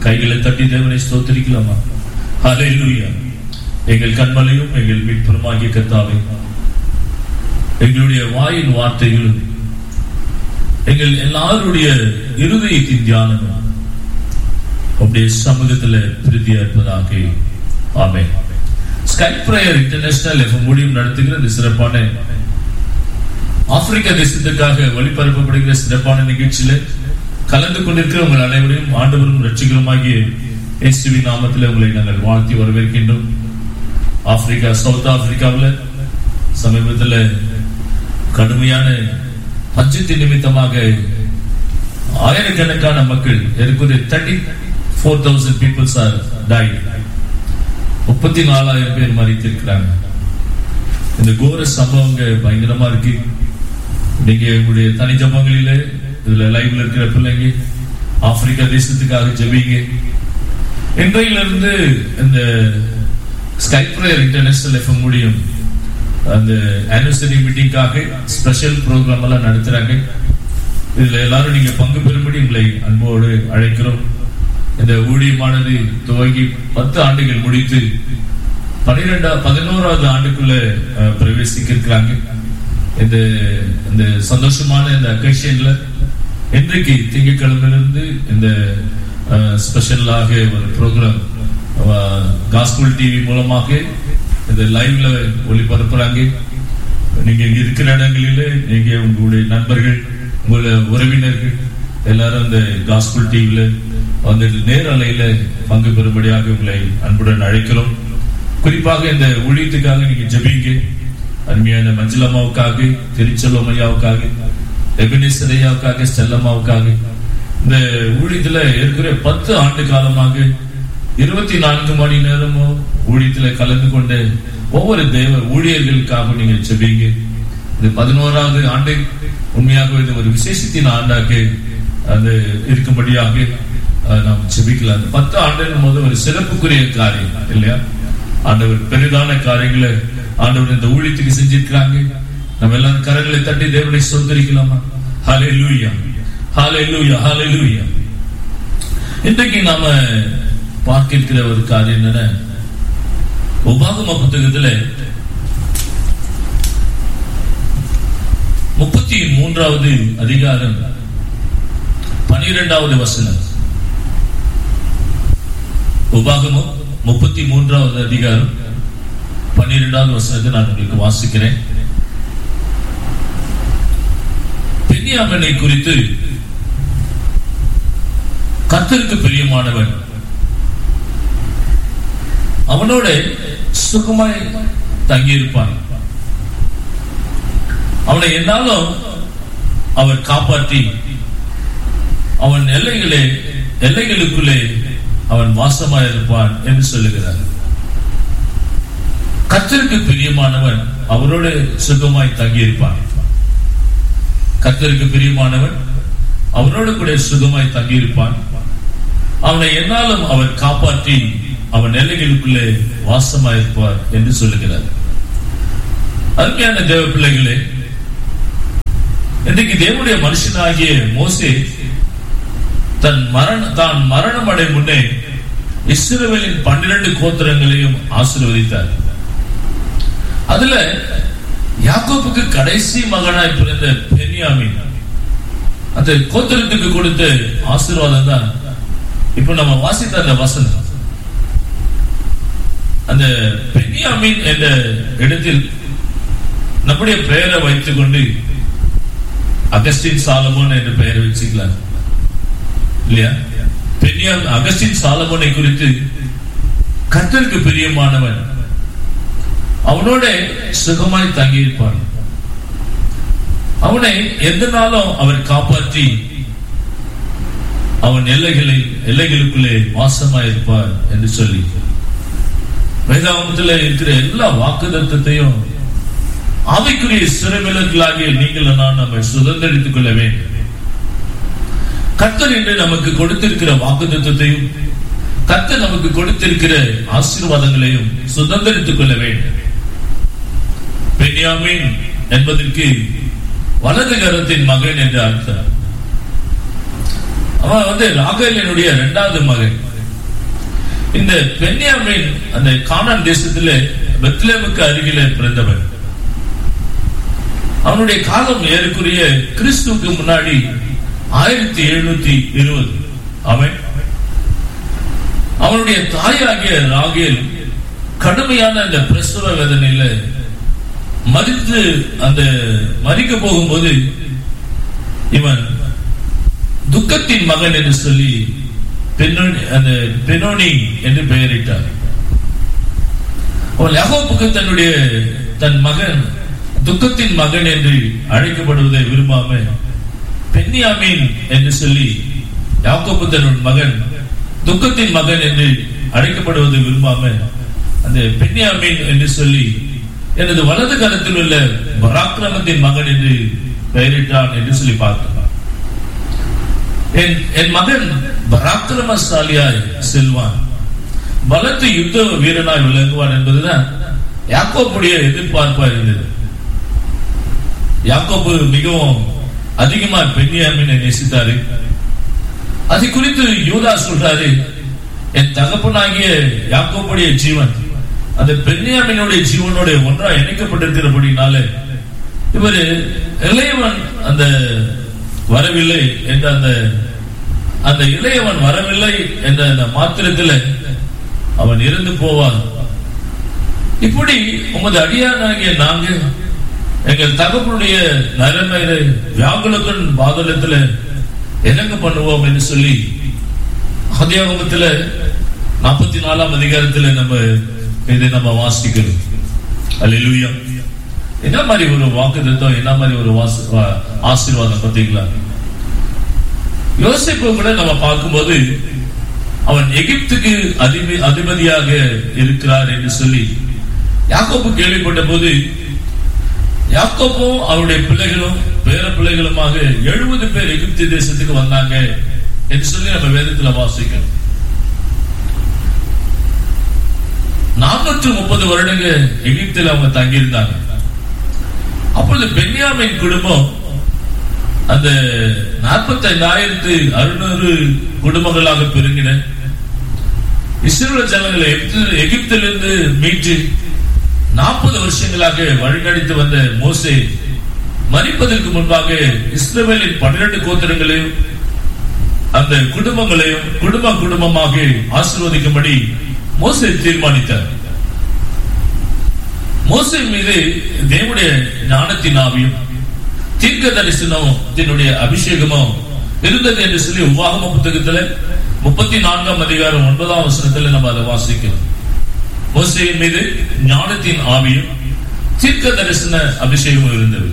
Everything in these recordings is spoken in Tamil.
கைகளை தட்டி தேவனை ஸ்தோத்திரிக்கலாமா ஹalleluya எங்கள் கண்மலையும் எங்கள் மீட்பருமாகிய கர்த்தாவே எங்களுடைய வாயின் வார்த்தைகளும் எங்கள் எல்லாருடைய இருதயத்தின் தியானமும் அப்படியே சமூகத்தில் பிரதியா இருப்பதாக ஆமே ஸ்கை பிரேயர் இன்டர்நேஷனல் எஃப் மூலியம் நடத்துகிற இந்த சிறப்பான ஆப்பிரிக்கா தேசத்துக்காக ஒளிபரப்பப்படுகிற சிறப்பான நிகழ்ச்சியில கலந்து கொண்டிருக்கிற உங்கள் அனைவரையும் ஆண்டவரும் ரட்சிகருமாகிய இயேசுவி நாமத்தில் உங்களை நாங்கள் வாழ்த்தி வரவேற்கின்றோம் ஆப்பிரிக்கா சவுத் ஆப்பிரிக்காவில் சமீபத்தில் கடுமையான பஞ்சத்தின் நிமித்தமாக ஆயிரக்கணக்கான மக்கள் ஏற்கனவே thirty four thousand peoples are die முப்பத்தி நாலாயிரம் பேர் மறித்திருக்கிறாங்க இந்த கோர சம்பவங்க பயங்கரமா இருக்கு நீங்க உங்களுடைய தனி ஜபங்களில இதுல லைவ்ல இருக்கிற பிள்ளைங்க ஆப்பிரிக்கா தேசத்துக்காக ஜெபிங்க இன்றையிலிருந்து இந்த ஸ்கை பிரேயர் இன்டர்நேஷனல் எஃப்எம் முடியும் அந்த ஆனிவர்சரி மீட்டிங்காக ஸ்பெஷல் ப்ரோக்ராம் எல்லாம் நடத்துறாங்க இதுல எல்லாரும் நீங்க பங்கு பெறும்படி உங்களை அன்போடு அழைக்கிறோம் இந்த ஊழியமானது துவங்கி பத்து ஆண்டுகள் முடித்து பனிரெண்டா பதினோராவது ஆண்டுக்குள்ள அஹ், பிரவேசிக்க இருக்கிறாங்க இந்த இந்த சந்தோஷமான இந்த அக்கேஷன்ல இன்றைக்கு திங்கட்கிழமையிலிருந்து இந்த ஸ்பெஷலாக ஒரு ப்ரோக்ராம் காஸ்புல் டிவி மூலமாக இந்த லைவ்ல ஒளிபரப்புறாங்க நீங்க இங்க இருக்கிற இடங்களில நீங்க உங்களுடைய நண்பர்கள் உங்களுடைய உறவினர்கள் எல்லாரும் இந்த காஸ்புல் டிவில வந்து நேரலையில பங்கு பெறும்படியாக உங்களை அன்புடன் அழைக்கிறோம் குறிப்பாக இந்த ஊழியத்துக்காக நீங்க ஜெபிங்க அருமையான மஞ்சளம்மாவுக்காக திருச்செல்வம் ஐயாவுக்காக எபினேசர் ஐயாவுக்காக ஸ்டெல்லம்மாவுக்காக இந்த ஊழியத்துல இருக்கிற பத்து ஆண்டு காலமாக இருபத்தி நான்கு மணி நேரமும் ஊழியத்துல கலந்து கொண்ட ஒவ்வொரு தேவ ஊழியர்களுக்காக நீங்க ஜெபிங்க இது பதினோராவது ஆண்டு உண்மையாக இது ஒரு விசேஷத்தின் ஆண்டாக அது இருக்கும்படியாக அஹ், நாம் ஜெபிக்கலாம் அந்த பத்து ஆண்டு போது ஒரு சிறப்புக்குரிய காரியம் இல்லையா ஆண்டவர் பெரிதான காரியங்களை ஆண்டவர் இந்த ஊழியத்துக்கு செஞ்சிருக்கிறாங்க நம்ம எல்லாரும் கரங்களை தட்டி தேவனை சொந்தரிக்கலாமா ஹாலே லூயா ஹாலே லூயா ஹாலே லூயா இன்றைக்கு நாம பார்க்க இருக்கிற ஒரு காரியம் என்னன்னா உபாகம புத்தகத்துல முப்பத்தி மூன்றாவது அதிகாரம் பனிரெண்டாவது வசனம் உபாகமம் முப்பத்தி மூன்றாவது அதிகாரம் பன்னிரெண்டாவது வசனத்தை நான் உங்களுக்கு வாசிக்கிறேன் பெண்ணியாமனை குறித்து கர்த்தருக்கு பிரியமானவன் அவனோட சுகமாய் தங்கியிருப்பான் அவனை என்னாலும் அவர் காப்பாற்றி அவன் எல்லைகளே எல்லைகளுக்குள்ளே அவன் வாசமாய் இருப்பான் என்று சொல்லுகிறார் கர்த்தருக்கு பிரியமானவன் அவரோட சுகமாய் தங்கியிருப்பான் கர்த்தருக்கு பிரியமானவன் அவனோடு கூட சுகமாய் தங்கியிருப்பான் அவனை என்னாலும் அவர் காப்பாற்றி அவன் எல்லைகளுக்குள்ளே வாசமாயிருப்பார் என்று சொல்லுகிறார் அருமையான தேவ பிள்ளைகளே இன்றைக்கு தேவனுடைய மனுஷனாகிய மோசே தன் மரண தான் மரணம் அடை முன்னே இஸ்ரவேலின் பன்னிரண்டு கோத்திரங்களையும் ஆசீர்வதித்தார் அதுல யாக்கோப்புக்கு கடைசி மகனாய் பிறந்த பென்யாமின் அந்த கோத்திரத்துக்கு கொடுத்த ஆசீர்வாதம் தான் இப்ப நம்ம வாசித்த அந்த வசனம் அந்த பென்யாமின் என்ற இடத்தில் நம்முடைய பெயரை வைத்துக் கொண்டு அகஸ்டின் சாலமோன் என்ற பெயரை வச்சுக்கலாம் இல்லையா பெரியா அகஸ்டின் சாலமோனை குறித்து கர்த்தருக்கு பிரியமானவன் அவனோட சுகமாய் தங்கியிருப்பான் அவனை எந்த நாளும் அவர் காப்பாற்றி அவன் எல்லைகளில் எல்லைகளுக்குள்ளே வாசமாயிருப்பார் என்று சொல்லி வேதாகமத்தில் இருக்கிற எல்லா வாக்குதத்தத்தையும் அவைக்குரிய சிறவிலர்களாகிய நீங்கள் நான் நம்மை சுதந்திரித்துக் கொள்ள வேண்டும் கர்த்தர் என்று நமக்கு கொடுத்திருக்கிற வாக்குத்தத்தையும் கர்த்தர் நமக்கு கொடுத்திருக்கிற ஆசீர்வாதங்களையும் சுதந்திரித்துக் கொள்ள வேண்டும் பென்யாமின் என்பதற்கு வலது கரத்தின் மகன் என்று அர்த்தம் அவன் வந்து ராகேலினுடைய இரண்டாவது மகன் இந்த பென்யாமின் அந்த கானான் தேசத்துல பெத்லேமுக்கு அருகிலே பிறந்தவன் அவனுடைய காலம் ஏறக்குரிய கிறிஸ்துவுக்கு முன்னாடி ஆயிரத்தி எழுநூத்தி இருபது அவன் அவனுடைய தாயாகிய ராகேல் கடுமையான அந்த பிரசவ வேதனையில மறித்து அந்த மறிக்க போகும்போது இவன் துக்கத்தின் மகன் என்று சொல்லி பெண்ணோனி அந்த பெனோனி என்று பெயரிட்டார் அவன் யாகோப்புக்கு தன்னுடைய தன் மகன் துக்கத்தின் மகன் என்று அழைக்கப்படுவதை விரும்பாம பென்னியாமீன் என்று சொல்லி யாக்கோப்பு தன்னுடைய மகன் துக்கத்தின் மகன் என்று அழைக்கப்படுவதை விரும்பாம அந்த பென்னியாமீன் என்று சொல்லி எனது வலது கரத்தில் உள்ள பராக்கிரமத்தின் மகன் என்று பெயரிட்டான் என்று சொல்லி பார்த்தோம் என் என் மகன் பராக்கிரமசாலியாய் செல்வான் பலத்த யுத்த வீரனாய் விளங்குவான் என்பதுதான் யாக்கோப்புடைய எதிர்பார்ப்பா இருந்தது யாக்கோப்பு மிகவும் அதிகமா பெண்ணியாமினை நேசித்தாரு அது குறித்து யூதா சொல்றாரு என் தகப்பனாகிய யாக்கோப்புடைய ஜீவன் அந்த பெண்ணியாமினுடைய ஜீவனோட ஒன்றா இணைக்கப்பட்டிருக்கிறபடினால இவர் இளையவன் அந்த வரவில்லை என்ற அந்த அந்த இளையவன் வரவில்லை என்ற அந்த மாத்திரத்தில் அவன் இருந்து போவான் இப்படி உமது அடியானாகிய நாங்க எங்கள் தகப்பனுடைய நரமையில வியாகுலத்தின் பாதலத்துல என்னங்க பண்ணுவோம் என்று சொல்லி அதியாகமத்துல நாற்பத்தி நாலாம் அதிகாரத்துல நம்ம இதை நம்ம வாசிக்கிறோம் அல்லேலூயா என்ன மாதிரி ஒரு வாக்குத்தத்தம் என்ன மாதிரி ஒரு வாச வா- ஆசீர்வாதம் பார்த்தீங்களா யோசிப்பு கூட நம்ம பார்க்கும்போது அவன் எகிப்துக்கு அதிபதி அதிபதியாக இருக்கிறார் என்று சொல்லி யாக்கோப்பு கேள்விப்பட்ட போது யாக்கோப்பும் அவருடைய பிள்ளைகளும் பேர பிள்ளைகளுமாக எழுபது பேர் எகிப்து தேசத்துக்கு வந்தாங்க என்று சொல்லி நம்ம வேதத்துல வாசிக்கிறோம் நானூற்று முப்பது வருடங்க எகிப்தில் அவங்க தங்கியிருந்தாங்க அப்பொழுது பென்யாமின் குடும்பம் அந்த நாற்பத்தி ஐந்தாயிரத்து அறுநூறு குடும்பங்களாக பெருங்கின இஸ்ரேல் ஜனங்களை எகிப்து- எகிப்திலிருந்து மீட்டு நாற்பது வருஷங்களாக வழிநடத்தி வந்த மோசே மறிப்பதற்கு முன்பாக இஸ்ரவேலின் பன்னிரண்டு கோத்திரங்களையும் அந்த குடும்பங்களையும் குடும்ப குடும்பமாக ஆசீர்வதிக்கும்படி மோசே தீர்மானித்தார் மோசே மீது தேவனுடைய ஞானத்தின் ஆவியும் தீர்க்க தரிசனத்தினுடைய அபிஷேகமும் இருந்தது என்று சொல்லி உபாகம புத்தகத்துல முப்பத்தி நான்காம் அதிகாரம் ஒன்பதாம் வசனத்துல நம்ம அதை வாசிக்கிறோம் மோசையின் மீது ஞானத்தின் ஆவியும் தீர்க்க தரிசன அபிஷேகமும் இருந்தது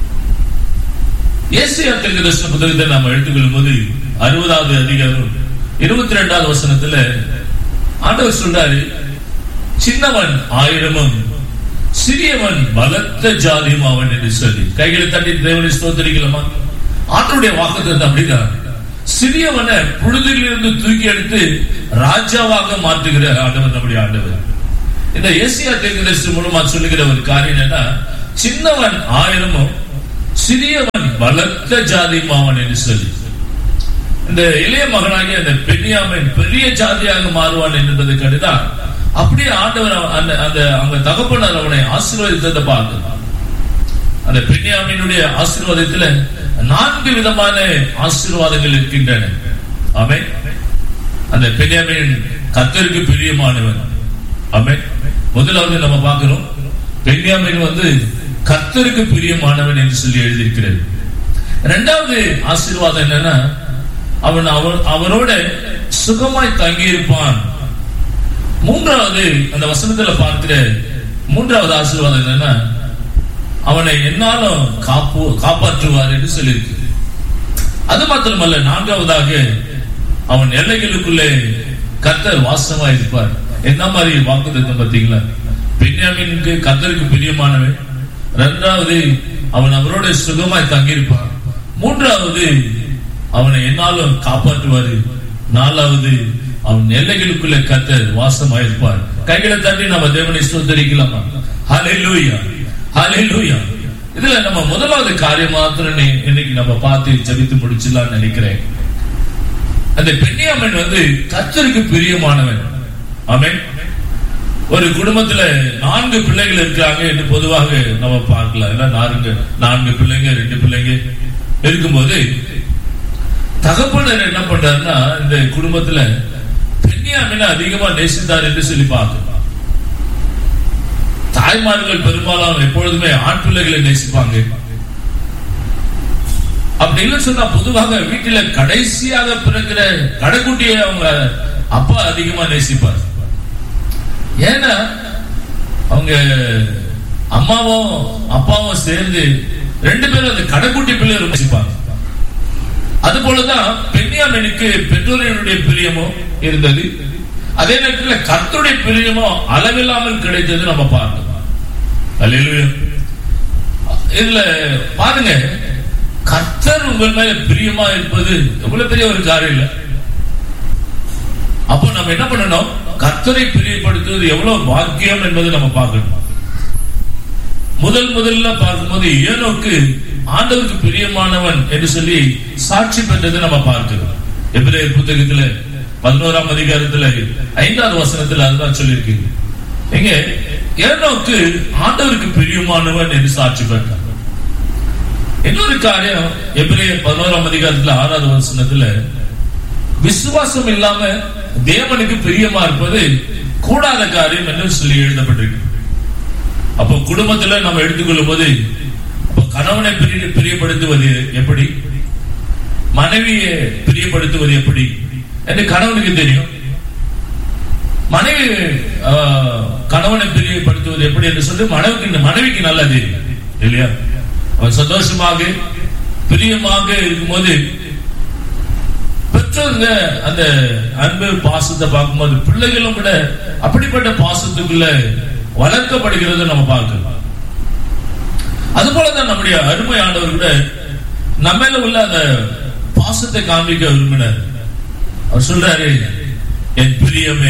ஏசியா தீர்க்க தரிசன புத்தகத்தை நாம் எடுத்துக்கொள்ளும் போது அறுபதாவது அதிகாரம் இருபத்தி ரெண்டாவது வசனத்துல ஆண்டவர் சொல்றாரு சின்னவன் ஆயிரமும் சிறியவன் பலத்த ஜாதியும் அவன் என்று சொல்லி கைகளை தட்டி தேவனை ஸ்தோத்தரிக்கலாமா ஆண்டருடைய வாக்குத்தத்தம் அப்படிதான் சிறியவனை புழுதிலிருந்து தூக்கி எடுத்து ராஜாவாக மாற்றுகிற ஆண்டவர் நம்முடைய ஆண்டவர் இந்த ஏசியா தீர்க்கதரிசி மூலமா சொல்லுகிற ஒரு காரியம் என்னன்னா சின்னவன் ஆயிரமும் சிறியவன் பலத்த ஜாதியும் அவன் என்று சொல்லி இந்த இளைய மகனாகிய அந்த பெண்ணியாமன் பெரிய ஜாதியாக மாறுவான் என்பதை கண்டுதான் அப்படியே ஆண்டவர் அவ- அந்த அந்த அவங்க தகப்பனர் அவனை ஆசீர்வதித்ததை பார்க்கலாம் அந்த பெண்ணியாமினுடைய ஆசீர்வாதத்துல நான்கு விதமான ஆசீர்வாதங்கள் இருக்கின்றன ஆமே அந்த பெண்ணியாமின் கத்தருக்கு பிரியமானவன் ஆமே முதலாவது நம்ம பார்க்கிறோம் பெண்ணியாமின் வந்து கத்தருக்கு பிரியமானவன் என்று சொல்லி எழுதியிருக்கிறது இரண்டாவது ஆசீர்வாதம் என்னன்னா அவன் அவர் அவரோட சுகமாய் தங்கியிருப்பான் மூன்றாவது அந்த வசனத்துல பார்க்கிற மூன்றாவது ஆசீர்வாதம் என்னன்னா அவனை என்னாலும் காப்பு காப்பாற்றுவார் என்று சொல்லியிருக்கு அது மாத்திரமல்ல நான்காவதாக அவன் எல்லைகளுக்குள்ளே கர்த்தர் வாசமா இருப்பார் என்ன மாதிரி வாக்குத்தத்தம் பார்த்தீங்களா பெண்யாமினுக்கு கர்த்தருக்கு பிரியமானவன் இரண்டாவது அவன் அவரோட சுகமாய் தங்கியிருப்பான் மூன்றாவது அவனை என்னாலும் காப்பாற்றுவாரு நாலாவது அவன் எல்லைகளுக்குள்ள கர்த்தர் வாசமாயிருப்பார் கைகளை தட்டி நம்ம தேவனை ஸ்தோத்தரிக்கலாமா ஹalleluya ஹalleluya இதுல நம்ம முதலாவது காரியம் மாத்திரம் நீ- இன்னைக்கு நம்ம பார்த்து ஜெபித்து முடிச்சிடலாம்னு நினைக்கிறேன் அந்த பெண்ணியாமன் வந்து கர்த்தருக்கு பிரியமானவன் ஆமென் ஒரு குடும்பத்துல நான்கு பிள்ளைகள் இருக்கிறாங்க என்று பொதுவாக நம்ம பார்க்கலாம் ஏன்னா நான்கு நான்கு பிள்ளைங்க ரெண்டு பிள்ளைங்க இருக்கும்போது தகப்பனர் என்ன பண்றாருன்னா இந்த குடும்பத்துல பெண்ணியாமின அதிகமா நேசித்தார் என்று சொல்லி பார்க்கலாம் தாய்மார்கள் பெரும்பாலும் எப்பொழுதுமே ஆண் பிள்ளைகளை நேசிப்பாங்க அப்படி இல்லை சொன்னா பொதுவாக வீட்டில கடைசியாக பிறக்கிற கடைக்குட்டியை அவங்க அப்பா அதிகமா நேசிப்பார் ஏன்னா அவங்க அம்மாவும் அப்பாவும் சேர்ந்து ரெண்டு பேரும் அந்த கடைக்குட்டி பிள்ளை நேசிப்பாங்க அது போலதான் பெண்ணியாமனுக்கு பெற்றோர்களுடைய பிரியமும் இருந்தது அதே நேரத்தில் கர்த்தருடைய பிரியமும் அளவில்லாமல் கிடைத்தது நம்ம பார்க்கலாம் அல்லேலூயா இதுல பாருங்க கர்த்தர் உங்கள் மேல பிரியமா இருப்பது எவ்வளவு பெரிய ஒரு காரியம் இல்ல அப்போ நம்ம என்ன பண்ணணும் கர்த்தரை பிரியப்படுத்துவது எவ்வளவு பாக்கியம் என்பதை நம்ம பார்க்கணும் முதல் முதல்ல பார்க்கும்போது ஏனோக்கு ஆண்டவருக்கு பிரியமானவன் என்று சொல்லி சாட்சி பெற்றது நம்ம பார்க்கிறோம் எபிரேயர் புத்தகத்துல பதினோராம் அதிகாரத்துல ஐந்தாவது வசனத்துல அதுதான் சொல்லியிருக்கு எங்க ஏனோக்கு ஆண்டவருக்கு பிரியமானவன் என்று சாட்சி பெற்றான் இன்னொரு காரியம் எபிரேயர் பதினோராம் அதிகாரத்துல ஆறாவது வசனத்துல விசுவாசம் இல்லாம தேவனுக்கு பிரியமா இருப்பது கூடாத காரியம் என்று சொல்லி எழுதப்பட்டிருக்கு அப்போ குடும்பத்துல நம்ம எடுத்துக்கொள்ளும் போது அப்போ கணவனை பிரிய பிரியப்படுத்துவது எப்படி மனைவியை பிரியப்படுத்துவது எப்படி என்று கணவனுக்கு தெரியும் மனைவி ஆஹ், கணவனை பிரியப்படுத்துவது எப்படி என்று சொல்லி மனைவிக்கு மனைவிக்கு நல்லா தெரியும் இல்லையா அவன் சந்தோஷமாக பிரியமாக இருக்கும்போது பெற்றோருங்க அந்த அன்பு பாசத்தை பார்க்கும்போது பிள்ளைகளும் கூட அப்படிப்பட்ட பாசத்துக்குள்ள வளர்க்கப்படுகிறது நம்ம பார்க்கலாம் அது போலதான் நம்முடைய அருமையானவர் கூட நம்ம மேல உள்ள அந்த பாசத்தை காண்பிக்க விரும்பினார் அவர் சொல்றாரு என் பிரியமே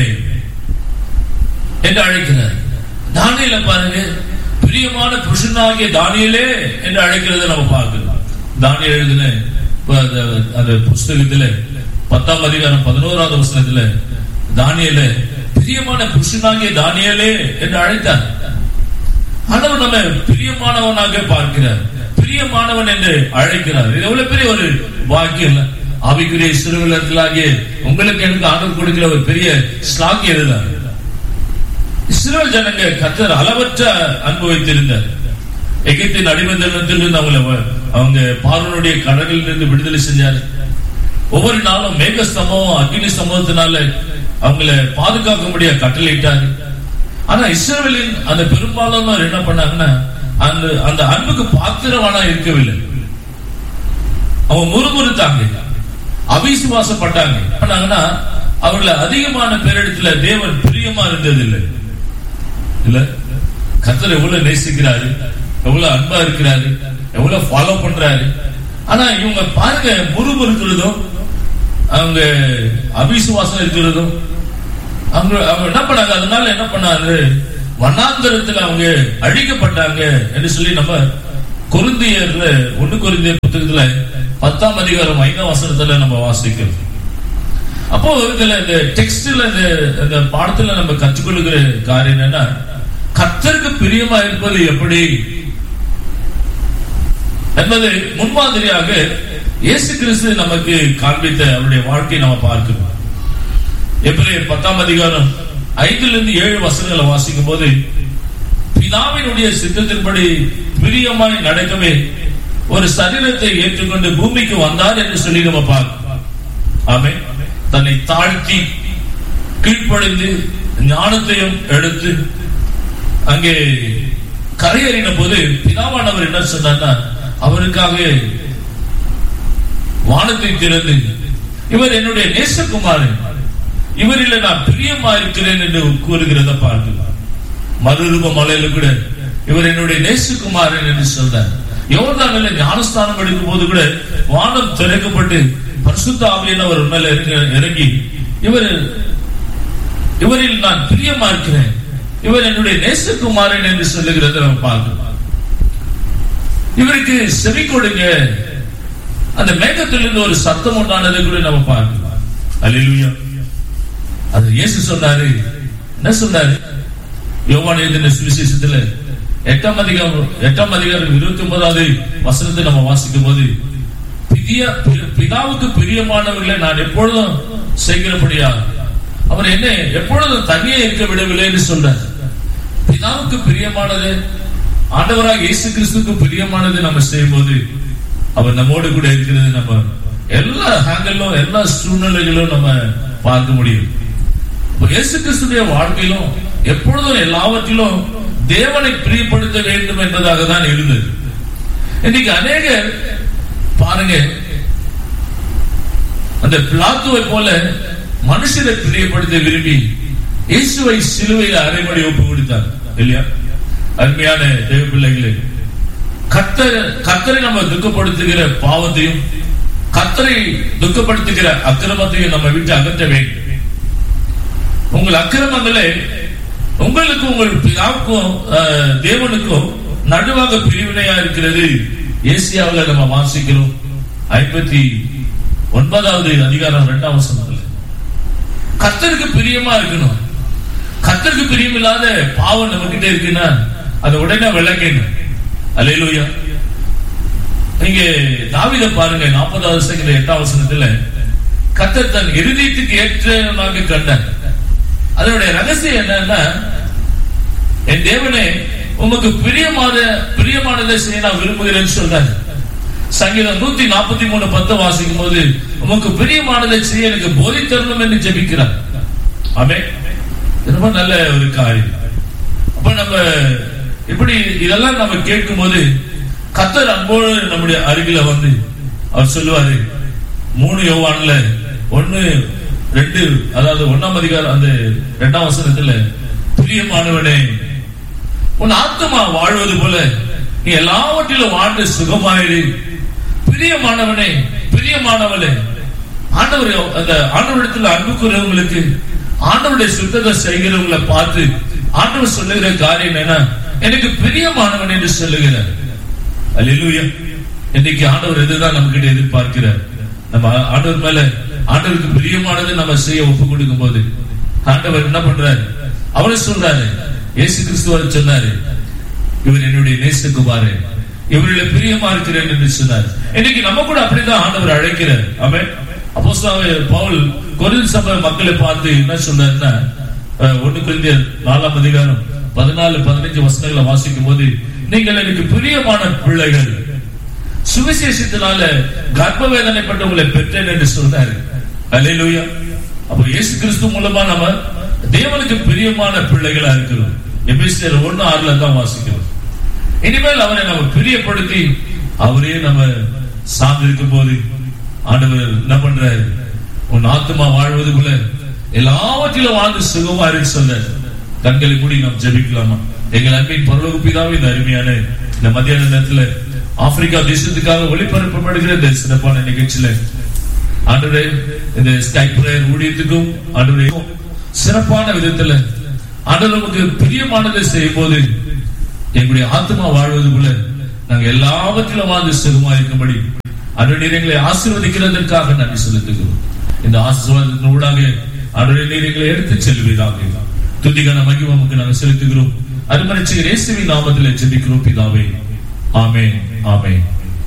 என்று அழைக்கிறார் தானியல பாருங்க பிரியமான புருஷனாகிய தானியலே என்று அழைக்கிறத நம்ம பார்க்கலாம் தானியல் எழுதின அந்த அந்த புஸ்தகத்துல பத்தாம் அதிகாரம் பதினோராவது வசனத்துல தானியல பிரியமான புருஷனாகிய தானியலே என்று அழைத்தார் ஆண்டவர் நம்ம பிரியமானவனாக பார்க்கிறார் பிரியமானவன் என்று அழைக்கிறார் இது எவ்வளவு பெரிய ஒரு வாக்கியம் இல்ல ஆவிக்குரிய சிறுவர்களாகிய உங்களுக்கு எனக்கு ஆண்டவர் கொடுக்கிற ஒரு பெரிய ஸ்லாக்கி இதுதான் இஸ்ரேல் ஜனங்க கத்தர் அளவற்ற அன்பு வைத்திருந்தார் எகிப்தின் அடிமந்தனத்திலிருந்து அவங்கள வ- அவங்க பார்வனுடைய கடலில் இருந்து விடுதலை செஞ்சாரு ஒவ்வொரு நாளும் மேக ஸ்தம்பம் அக்னி ஸ்தம்பத்தினால அவங்கள பாதுகாக்க முடிய கட்டளையிட்டாரு ஆனா இஸ்ரேலின் அந்த பெரும்பாலானோர் என்ன பண்ணாங்கன்னா அந்த அந்த அன்புக்கு பாத்திரவானா இருக்கவில்லை அவங்க முறுமுறுத்தாங்க அவிசுவாசப்பட்டாங்க என்ன பண்ணாங்கன்னா அவர்கள அதிகமான பேரிடத்துல தேவன் பிரியமா இருந்ததில்லை இல்ல கர்த்தர் எவ்வளவு நேசிக்கிறாரு எவ்வளவு அன்பா இருக்கிறாரு எவ்வளவு ஃபாலோ பண்றாரு ஆனா இவங்க பாருங்க முறுமுறுக்கிறதும் அவங்க அவிசுவாசம் இருக்கிறதும் அவங்க அவங்க என்ன பண்ணாங்க அதனால என்ன பண்ணாரு வண்ணாந்தரத்துல அவங்க அழிக்கப்பட்டாங்க என்று சொல்லி நம்ம கொருந்தியர்ல ஒண்ணு கொருந்தியர் புத்தகத்துல பத்தாம் அதிகாரம் ஐந்தாம் வசனத்துல நம்ம வாசிக்கிறோம் அப்போ இதுல இந்த டெக்ஸ்ட்ல இந்த இந்த பாடத்துல நம்ம கற்றுக்கொள்ளுகிற காரியம் என்னன்னா கர்த்தருக்கு பிரியமா இருப்பது எப்படி என்பது முன்மாதிரியாக இயேசு கிறிஸ்து நமக்கு காண்பித்த அவருடைய வாழ்க்கையை நம்ம பார்க்கிறோம் எப்படி பத்தாம் அதிகாரம் ஐந்திலிருந்து ஏழு வசனங்களை வாசிக்கும் போது பிதாவினுடைய சித்தத்தின்படி பிரியமாய் நடக்கவே ஒரு சரீரத்தை ஏற்றுக்கொண்டு பூமிக்கு வந்தார் என்று சொல்லி நம்ம பார்க்கிறோம் ஆமே தன்னை தாழ்த்தி கீழ்ப்படைந்து ஞானத்தையும் எடுத்து அங்கே கரையேறின போது பிதாவானவர் என்ன சொன்னார்னா அவருக்காக வானத்தை திறந்து இவர் என்னுடைய நேசகுமாரன் இவரில் நான் பிரியமா இருக்கிறேன் என்று கூறுகிறத பார்க்கலாம் மறுரூப மலையில கூட இவர் என்னுடைய நேசகுமாரன் என்று சொல்றார் யோர்தானில ஞானஸ்தானம் எடுக்கும் போது கூட வானம் திறக்கப்பட்டு பரிசுத்த ஆவியானவர் மேல இறங்க- இறங்கி இவர் இவரில் நான் பிரியமா இருக்கிறேன் இவர் என்னுடைய நேசகுமாரன் என்று சொல்லுகிறத நம்ம பார்க்கலாம் இவருக்கு செவி கொடுங்க அந்த மேகத்திலிருந்து ஒரு சத்தம் உண்டானது கூட நம்ம பார்க்கலாம் அல்லேலூயா அது இயேசு சொன்னாரு என்ன சொன்னாரு யோவான் எழுதின சுவிசேஷத்துல எட்டாம் அதிகாரம் எட்டாம் அதிகாரம் இருபத்தி ஒன்பதாவது வசனத்தை நம்ம வாசிக்கும் போது பிதிய- பி- பிதாவுக்கு பிரியமானவர்களை நான் எப்பொழுதும் செய்கிறபடியா அவர் என்ன எப்பொழுதும் தனியே இருக்க விடவில்லை என்று சொல்றார் பிதாவுக்கு பிரியமானது ஆண்டவராக இயேசு கிறிஸ்துக்கு பிரியமானது நம்ம செய்யும்போது அவர் நம்மோடு கூட இருக்கிறது நம்ம எல்லா ஹேங்கலும் எல்லா சூழ்நிலைகளும் நம்ம பார்க்க முடியும் இப்ப இயேசு கிறிஸ்துடைய வாழ்க்கையிலும் எப்பொழுதும் எல்லாவற்றிலும் தேவனை பிரியப்படுத்த வேண்டும் என்பதாக தான் இருந்தது இன்னைக்கு அநேகர் பாருங்க அந்த பிளாத்துவை போல மனுஷரை பிரியப்படுத்த விரும்பி இயேசுவை சிலுவையில் அரைமணி ஒப்பு கொடுத்தார் இல்லையா அருமையான தேவ பிள்ளைகளே கத்தர் கத்தரை நம்ம துக்கப்படுத்துகிற பாவத்தையும் கத்தரை துக்கப்படுத்துகிற அக்கிரமத்தையும் நம்ம விட்டு அகற்ற வேண்டும் உங்கள் அக்கிரமங்களே உங்களுக்கு உங்கள் பிதாவுக்கும் அஹ், தேவனுக்கும் நடுவாக பிரிவினையா இருக்கிறது ஏசியாவில் நம்ம வாசிக்கிறோம் ஐம்பத்தி ஒன்பதாவது அதிகாரம் இரண்டாம் வசனத்துல கர்த்தருக்கு பிரியமா இருக்கணும் கர்த்தருக்கு பிரியம் இல்லாத பாவம் நம்ம கிட்ட இருக்குன்னா அதை உடனே விளக்கணும் அல்லேலூயா நீங்க தாவித பாருங்க நாற்பதாவது சங்கீத எட்டாம் வசனத்துல கர்த்தர் தன் இருதயத்துக்கு ஏற்றமாக கண்டார் அதனுடைய ரகசியம் என்னன்னா என் தேவனே உமக்கு பிரியமான பிரியமானதை செய்ய நான் விரும்புகிறேன்னு சொல்றாரு சங்கீதம் நூத்தி நாற்பத்தி மூணு பத்து வாசிக்கும் போது உமக்கு பிரியமானதை செய்ய எனக்கு போதி தரணும் என்று ஜெபிக்கிறார் ஆமே ரொம்ப நல்ல ஒரு காரியம் அப்ப நம்ம இப்படி இதெல்லாம் நம்ம கேட்கும் போது கத்தர் அன்போடு நம்முடைய அருகில வந்து அவர் சொல்லுவாரு மூணு யோவான்ல ஒண்ணு ரெண்டு அதாவது ஒண்ணாம் அதிகாரம் அந்த இரண்டாம் வசனத்துல பிரியமானவனே உன் ஆத்மா வாழ்வது போல நீ எல்லாவற்றிலும் வாழ்ந்து சுகமாயிரு பிரியமானவனே பிரியமானவளே ஆண்டவர் அந்த ஆண்டவரிடத்தில் அன்பு கூறுறவங்களுக்கு ஆண்டவருடைய சுத்தத்தை செய்கிறவங்களை பார்த்து ஆண்டவர் சொல்லுகிற காரியம் என்ன எனக்கு பிரியமானவன் என்று சொல்லுகிறார் அல்லேலூயா இன்னைக்கு ஆண்டவர் இதுதான் நம்ம கிட்ட எதிர்பார்க்கிறார் நம்ம ஆண்டவர் மேல ஆண்டவருக்கு பிரியமானதை நம்ம செய்ய ஒப்பு கொடுக்கும் போது ஆண்டவர் என்ன பண்றாரு அவரை சொல்றாரு இயேசு கிறிஸ்துவர் சொன்னாரு இவர் என்னுடைய நேசகுமாரு இவருடைய பிரியமா இருக்கிறேன் என்று சொன்னார் இன்னைக்கு நம்ம கூட அப்படிதான் ஆண்டவர் அழைக்கிறார் அவன் அப்போ பவுல் கொரில் சபை மக்களை பார்த்து என்ன சொன்னார்னா அஹ், ஒண்ணு குறிந்த நாலாம் அதிகாரம் பதினாலு பதினஞ்சு வசனங்களை வாசிக்கும் போது நீங்கள் எனக்கு பிரியமான பிள்ளைகள் சுவிசேஷத்தினால கர்ப்ப வேதனைப்பட்டு உங்களை பெற்றேன் என்று சொன்னாரு அல்லேலூயா அப்போ இயேசு கிறிஸ்து மூலமா நம்ம தேவனுக்கு பிரியமான பிள்ளைகளா இருக்கிறோம் எபிசியர் ஒண்ணு ஆறுல தான் வாசிக்கிறோம் இனிமேல் அவரை நம்ம பிரியப்படுத்தி அவரே நம்ம சார்ந்திருக்கும் போது ஆண்டவர் என்ன பண்றாரு உன் ஆத்மா வாழ்வது போல எல்லாவற்றிலும் வாழ்ந்து சுகமா இருக்கு சொல்ல கண்களை மூடி நாம் ஜெபிக்கலாமா எங்கள் அன்பின் பரலோக பிதாவே இந்த அருமையான இந்த மத்தியான நேரத்துல ஆப்பிரிக்கா தேசத்துக்காக ஒளிபரப்பப்படுகிற இந்த சிறப்பான நிகழ்ச்சியில ஆண்டவரே இந்த ஸ்கை பிரேயர் ஊழியத்துக்கும் ஆண்டவரே சிறப்பான விதத்துல ஆண்டவர் நமக்கு பிரியமானதை செய்யும் போது எங்களுடைய ஆத்மா வாழ்வது போல நாங்க எல்லாவற்றிலும் வாழ்ந்து சுகமா இருக்கும்படி அன்றைய எங்களை ஆசீர்வதிக்கிறதற்காக நன்றி செலுத்துகிறோம் இந்த ஆசீர்வாதத்தின் ஊடாக அன்றைய எங்களை எடுத்து செல்வதாக துதிகான மகிமமுக்கு நாங்கள் செலுத்துகிறோம் அருமரட்சிகர் இயேசுவின் நாமத்தில் ஜெபிக்கிறோம் பிதாவே ஆமென் ஆமென்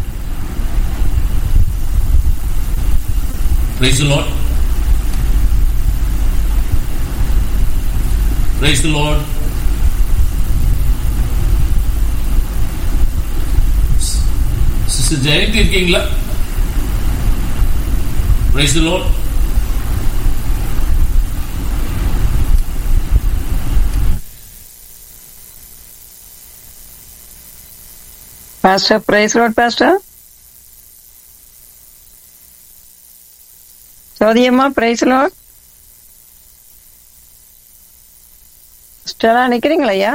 Praise the Lord. Praise the Lord. Sister Jayanthi இருக்கீங்களா Praise the Lord. Pastor, praise Lord, Pastor. சோதியம்மா பிரைஸ் லார்ட் ஸ்டெலா நிக்கிறீங்களா ஐயா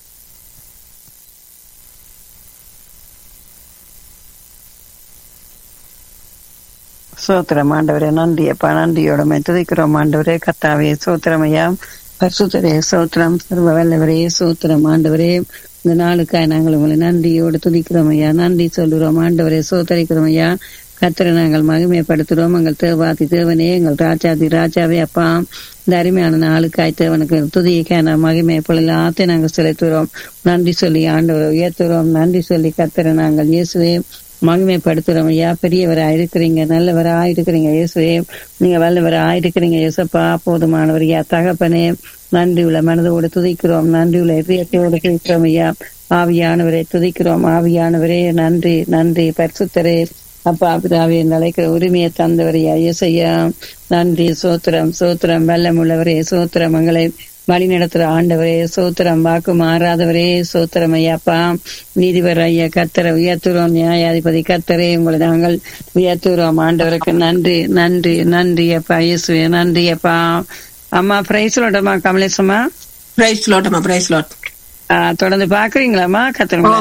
சோத்திரம் ஆண்டவரே நன்றி அப்பா நன்றியோட துதிக்கிறோம் ஆண்டவரே கத்தாவே சோத்திரம் ஐயா பரிசுத்தரே சோத்திரம் சர்வ வல்லவரே சோத்திரம் ஆண்டவரே இந்த நாளுக்காய் நாங்கள் உங்களை நன்றியோடு துதிக்கிறோம் ஐயா நன்றி சொல்லுறோம் ஆண்டவரே சோத்தரிக்கிறோம் ஐயா கத்தரை நாங்கள் மகிமைப்படுத்துகிறோம் எங்கள் தேவாதி தேவனே எங்கள் ராஜாதி ராஜாவே அப்பா இந்த அருமையான நாளுக்காய் தேவனுக்கு துதிக்கான மகிமை பொழுது ஆத்தை நாங்கள் செலுத்துகிறோம் நன்றி சொல்லி ஆண்டவர் உயர்த்துகிறோம் நன்றி சொல்லி கத்தரை நாங்கள் இயேசுவே மகிமைப்படுத்துகிறோம் ஐயா பெரியவராக இருக்கிறீங்க நல்லவராக இருக்கிறீங்க இயேசுவே நீங்க வல்லவராக இருக்கிறீங்க இயேசப்பா போதுமானவர் ஐயா தகப்பனே நன்றி உள்ள மனதோடு துதிக்கிறோம் நன்றி உள்ள இதயத்தோடு துதிக்கிறோம் ஐயா ஆவியானவரை துதிக்கிறோம் ஆவியானவரே நன்றி நன்றி பரிசுத்தரே அப்பா பிதாவே நிலைக்கிற உரிமையை தந்தவரையா இயேசையா நன்றி சோத்திரம் சோத்திரம் வெள்ளமுள்ளவரே சோத்திரம் எங்களை வழி நடத்துற ஆண்டவரே சோத்திரம் வாக்கு மாறாதவரே சோத்திரம் ஐயாப்பா நீதிபர் ஐயா கத்தரை உயர்த்துறோம் நியாயாதிபதி கத்தரே உங்களை நாங்கள் உயர்த்துறோம் ஆண்டவருக்கு நன்றி நன்றி நன்றி அப்பா இயேசுவே நன்றி அப்பா அம்மா பிரைஸ் லோட்டமா கமலேசம்மா பிரைஸ் லாட்மா பிரைஸ் லாட் ஆ, தொடர்ந்து பாக்குறீங்களாம்மா கத்திர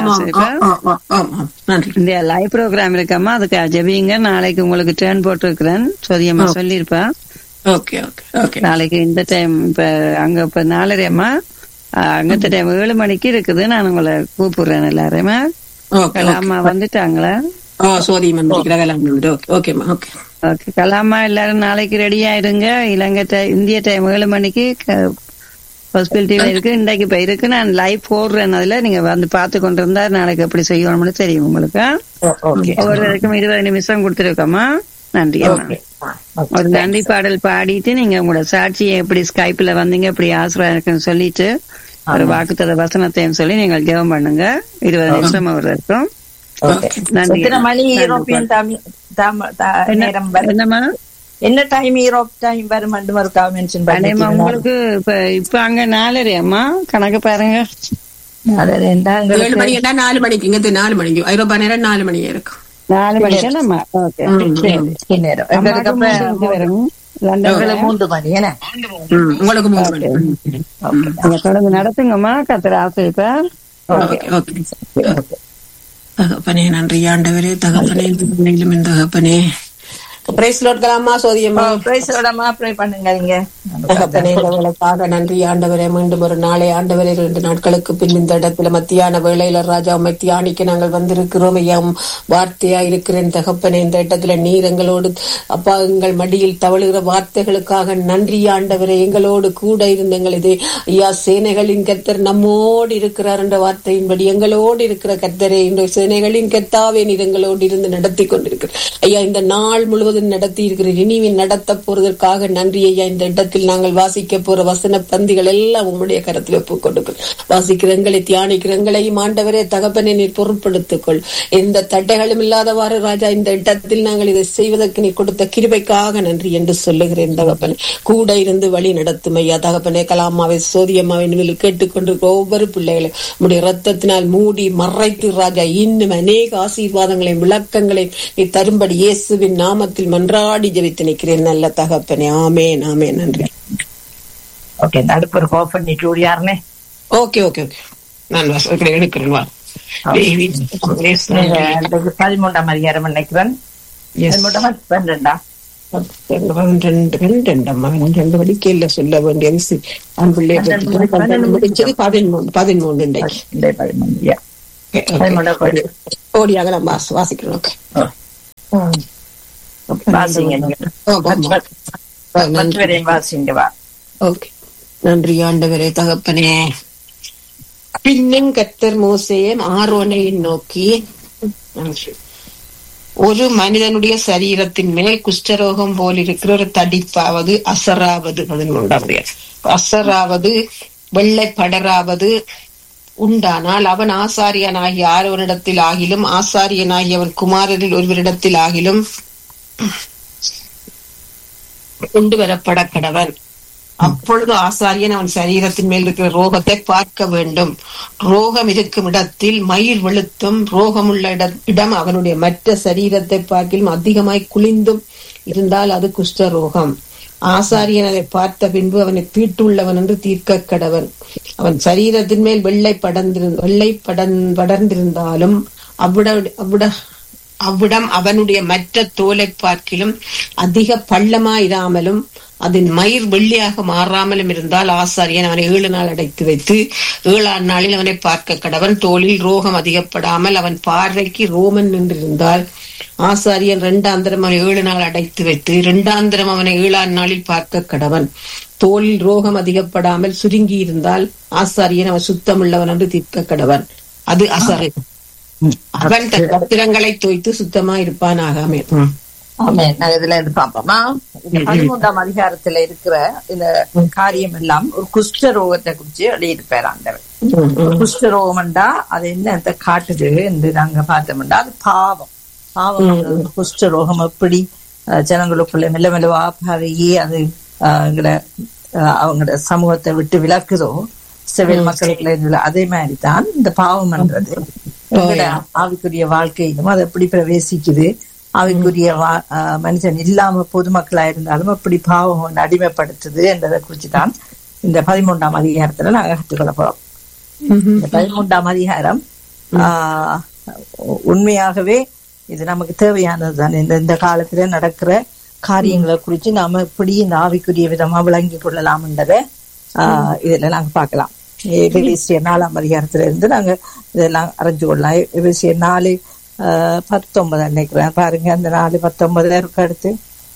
நன்றி இந்த லைவ் ப்ரோக்ராம் இருக்கம்மா அதுக்கு ஜெபிங்க நாளைக்கு உங்களுக்கு டேர்ன் போட்டிருக்கிறேன் சோதியம்மா சொல்லியிருப்பா ஓகே ஓகே ஓகே நாளைக்கு இந்த டைம் இப்ப அங்க இப்ப நாலரையம்மா அங்கத்த டைம் ஏழு மணிக்கு இருக்குது நான் உங்களை கூப்பிடுறேன் எல்லாரையுமா ஓகே கலாமா வந்துட்டாங்களா ஓ சோதியம்மன் முடிக்கிற வேலை ஓகே ஓகேம்மா ஓகே ஓகே கலாமா எல்லாரும் நாளைக்கு ரெடி ஆயிடுங்க இலங்கை time- இந்திய டைம் ஏழு மணிக்கு ஹாஸ்பிட்டல் இருக்கு இன்றைக்கு இப்ப இருக்கு நான் லைவ் போடுறேன் அதுல நீங்க வந்து பார்த்து கொண்டு இருந்தா நாளைக்கு எப்படி செய்யணும்னு தெரியும் உங்களுக்கு ஓகே ஒவ்வொருவருக்கும் இருபது நிமிஷம் கொடுத்துருக்கோமா நன்றி அம்மா. ஒரு நன்றி பாடல் பாடிட்டு நீங்க உங்களோட சாட்சியை எப்படி ஸ்கைப்ல வந்தீங்க எப்படி ஆசிரியா இருக்குன்னு சொல்லிட்டு ஒரு வாக்குத்தத வசனத்தையும் சொல்லி நீங்கள் ஜெபம் பண்ணுங்க இருபது நிமிஷம் ஒரு இருக்கும் ஓகே நன்றி எத்தனை மணி நன்றி. யூரோப்பியன் தமிழ் தாம- தா- என்ன- நேரம் வரும் என்னம்மா என்ன டைம் யூரோப் டைம் வரும் ரெண்டு மறுக்கா மென்ஷன் அடேம்மா, பண்ணி உங்களுக்கு இப்ப இப்ப அங்க நாலரை அம்மா கணக்கு பாருங்க ஏழு மணி கேட்டா நாலு மணிக்கு இங்க நாலு மணிக்கு ஐரோப்பா நேரம் நாலு மணி இருக்கும் நாலு மணிக்கு நம்ம ஓகே நேரம் எங்களுக்கு அப்ப வரும் லண்டன் எங்களுக்கு மூன்று மணி என்ன ம், உங்களுக்கு மூணு மணி நீங்க தொடர்ந்து நடத்துங்கம்மா கத்திர ஆசிரியப்பா ஓகே ஓகே தகப்பனே நன்றி ஆண்டவரே தகப்பனே தகப்பனேலும் என் தகப்பனே பிரைஸ் லோட்கலாமா சோதியம்மா பிரைஸோடமா ப்ரே பண்ணுங்க நீங்க தகப்பனே இந்த வேலைக்காக நன்றி ஆண்டவரே மீண்டும் ஒரு நாளை ஆண்டவரே ரெண்டு நாட்களுக்கு பின் இந்த இடத்துல மத்தியான வேளையில ராஜா உம்மை தியானிக்க நாங்கள் வந்திருக்கிறோம் ஐயா உம் வார்த்தையா இருக்கிறேன் தகப்பனே இந்த இடத்துல நீர் எங்களோடு அப்பா எங்கள் மடியில் தவழுகிற வார்த்தைகளுக்காக நன்றி ஆண்டவரே எங்களோடு கூட இருந்து எங்கள் இது ஐயா சேனைகளின் கர்த்தர் நம்மோடு இருக்கிறார் என்ற வார்த்தையின்படி எங்களோடு இருக்கிற கர்த்தரே இந்த சேனைகளின் கர்த்தாவே நீர் எங்களோடு இருந்து நடத்தி கொண்டிருக்கிறார் ஐயா இந்த நாள் முழுவதும் நடத்தி இருக்கிற இனிவின் நடத்த போறதற்காக நன்றி ஐயா இந்த இடத்தில் நாங்கள் வாசிக்க போற வசன பந்திகள் எல்லாம் உம்முடைய கரத்தில் ஒப்புக் கொடுக்கிறோம் வாசிக்கிற எங்களை தியானிக்கிற எங்களையும் ஆண்டவரே தகப்பனை நீர் பொருட்படுத்திக் கொள் எந்த தட்டைகளும் இல்லாதவாறு ராஜா இந்த இடத்தில் நாங்கள் இதை செய்வதற்கு நீ கொடுத்த கிருபைக்காக நன்றி என்று சொல்லுகிறேன் தகப்பனே கூட இருந்து வழி நடத்தும் ஐயா தகப்பனே கலாமாவை சோதியம்மாவை நிலையில் கேட்டுக்கொண்டிருக்கிற ஒவ்வொரு பிள்ளைகளும் உடைய ரத்தத்தினால் மூடி மறைத்து ராஜா இன்னும் அநேக ஆசீர்வாதங்களையும் விளக்கங்களையும் நீ தரும்படி இயேசுவின் நாமத்தில் மன்றாடி ஜெபித்து நிற்கிறேன் நல்ல தகப்பனே ஆமேன் ஆமேன் நன்றி ஓகே நடுப்பு ஆஃப் பண்ணிட்டு ஓடியாருனே ஓகே ஓகே ஓகே நான் வசதிகளை எடுக்கிறேன் வா பதிமூன்றாம் அதிகாரம் நினைக்கிறேன் பதிமூன்றாம் பன்னெண்டா ரெண்டு வடிக்கையில சொல்ல வேண்டிய விஷயம் ஆண் பிள்ளைய முடிச்சது பதிமூணு பதிமூணு இன்றைக்கு இந்த பதிமூணு yeah. பதிமூணு படி. ஓடியாக நான் வாசி- வாசிக்கிறேன் ஓகே வாசிங்க நீங்க ஓ, ஆமா. ஆ, நன்றி மற்றவரையும் வாசிங்க வா ஓகே நன்றி ஆண்டவரே தகப்பனே பின்னும் கத்தர் மோசேயும் ஆரோனை நோக்கி ஒரு மனிதனுடைய சரீரத்தின் மேல் குஷ்டரோகம் போல் இருக்கிற ஒரு தடிப்பாவது அசராவது பதினொன்றாம் முடியாது அசராவது வெள்ளை படராவது உண்டானால் அவன் ஆசாரியனாகிய ஆரோனிடத்தில் ஆகிலும் ஆசாரியனாகிய அவன் குமாரரில் ஒருவரிடத்தில் ஆகிலும் கொண்டு வரப்பட கடவன் அப்பொழுது ஆசாரியன் அவன் சரீரத்தின் மேல் இருக்கிற ரோகத்தை பார்க்க வேண்டும் ரோகம் இருக்கும் இடத்தில் மயிர் வெளுத்தும் ரோகமுள்ள இட- இடம் அவனுடைய மற்ற சரீரத்தை பார்க்கிலும் அதிகமாய் குளிந்தும் இருந்தால் அது குஷ்ட ரோகம் ஆசாரியன் அதை பார்த்த பின்பு அவனை தீட்டுள்ளவன் என்று தீர்க்க கடவன் அவன் சரீரத்தின் மேல் வெள்ளை படர்ந்திரு வெள்ளை படன் படர்ந்திருந்தாலும் அவ்விட அவ்விட அவ்விடம் அவனுடைய மற்ற தோலை பார்க்கிலும் அதிக பள்ளமாயிராமலும் அதன் மயிர் வெள்ளியாக மாறாமலும் இருந்தால் ஆசாரியன் அவனை ஏழு நாள் அடைத்து வைத்து ஏழாம் நாளில் அவனை பார்க்க கடவன் தோளில் ரோகம் அதிகப்படாமல் அவன் பார்வைக்கு ரோமன் நின்றிருந்தால் ஆசாரியன் இரண்டாந்திரம் அவனை ஏழு நாள் அடைத்து வைத்து இரண்டாந்திரம் அவனை ஏழாம் நாளில் பார்க்க கடவன் தோளில் ரோகம் அதிகப்படாமல் சுருங்கி இருந்தால் ஆசாரியன் அவன் சுத்தமுள்ளவன் என்று தீர்க்க கடவன் அது அசரு அவன் தன் பத்திரங்களை தோய்த்து சுத்தமா இருப்பான் ஆகாமே ஆமே நான் இதுல இருந்து பாப்போமா இந்த பதிமூன்றாம் அதிகாரத்துல இருக்கிற இந்த காரியம் எல்லாம் ஒரு குஷ்ட ரோகத்தை குறிச்சு எழுதியிருப்பார் ஆண்டவர் குஷ்ட ரோகம்டா அது என்ன காட்டுது என்று நாங்க பார்த்தோம்டா அது பாவம் பாவம் குஷ்ட ரோகம் எப்படி அஹ், ஜனங்களுக்குள்ள மெல்ல மெல்லவா பரவி அது அஹ், எங்கட அஹ், அவங்களோட சமூகத்தை விட்டு விலக்குதோ சிவில் மக்களுக்குள்ள இதுல அதே மாதிரி தான் இந்த பாவம்ன்றது எங்கட ஆவிக்குரிய வாழ்க்கையிலும் அது எப்படி பிரவேசிக்குது ஆவிக்குரிய வா- ஆஹ் மனுஷன் இல்லாம பொதுமக்களா இருந்தாலும் அப்படி பாவம் ஒண்ணு அடிமைப்படுத்துது என்றதை குறிச்சு தான் இந்த பதிமூன்றாம் அதிகாரத்துல நாங்க கற்றுக்கொள்ள போறோம் இந்த பதிமூன்றாம் அதிகாரம் ஆஹ் உண்மையாகவே இது நமக்கு தேவையானது தான் இந்த இந்த காலத்துல நடக்கிற காரியங்களை குறிச்சு நாம எப்படி இந்த ஆவிக்குரிய விதமா விளங்கி கொள்ளலாம்ன்றதை ஆஹ் இதுல நாங்க பார்க்கலாம் எபேசியர் நாலாம் அதிகாரத்துல இருந்து நாங்க இதெல்லாம் அறிஞ்சு கொள்ளலாம் எபேசியர் நாலு ஆஹ் பத்தொன்பது நினைக்கிறேன் பாருங்க அந்த நாலு பத்தொன்பதுல இருக்கு அடுத்து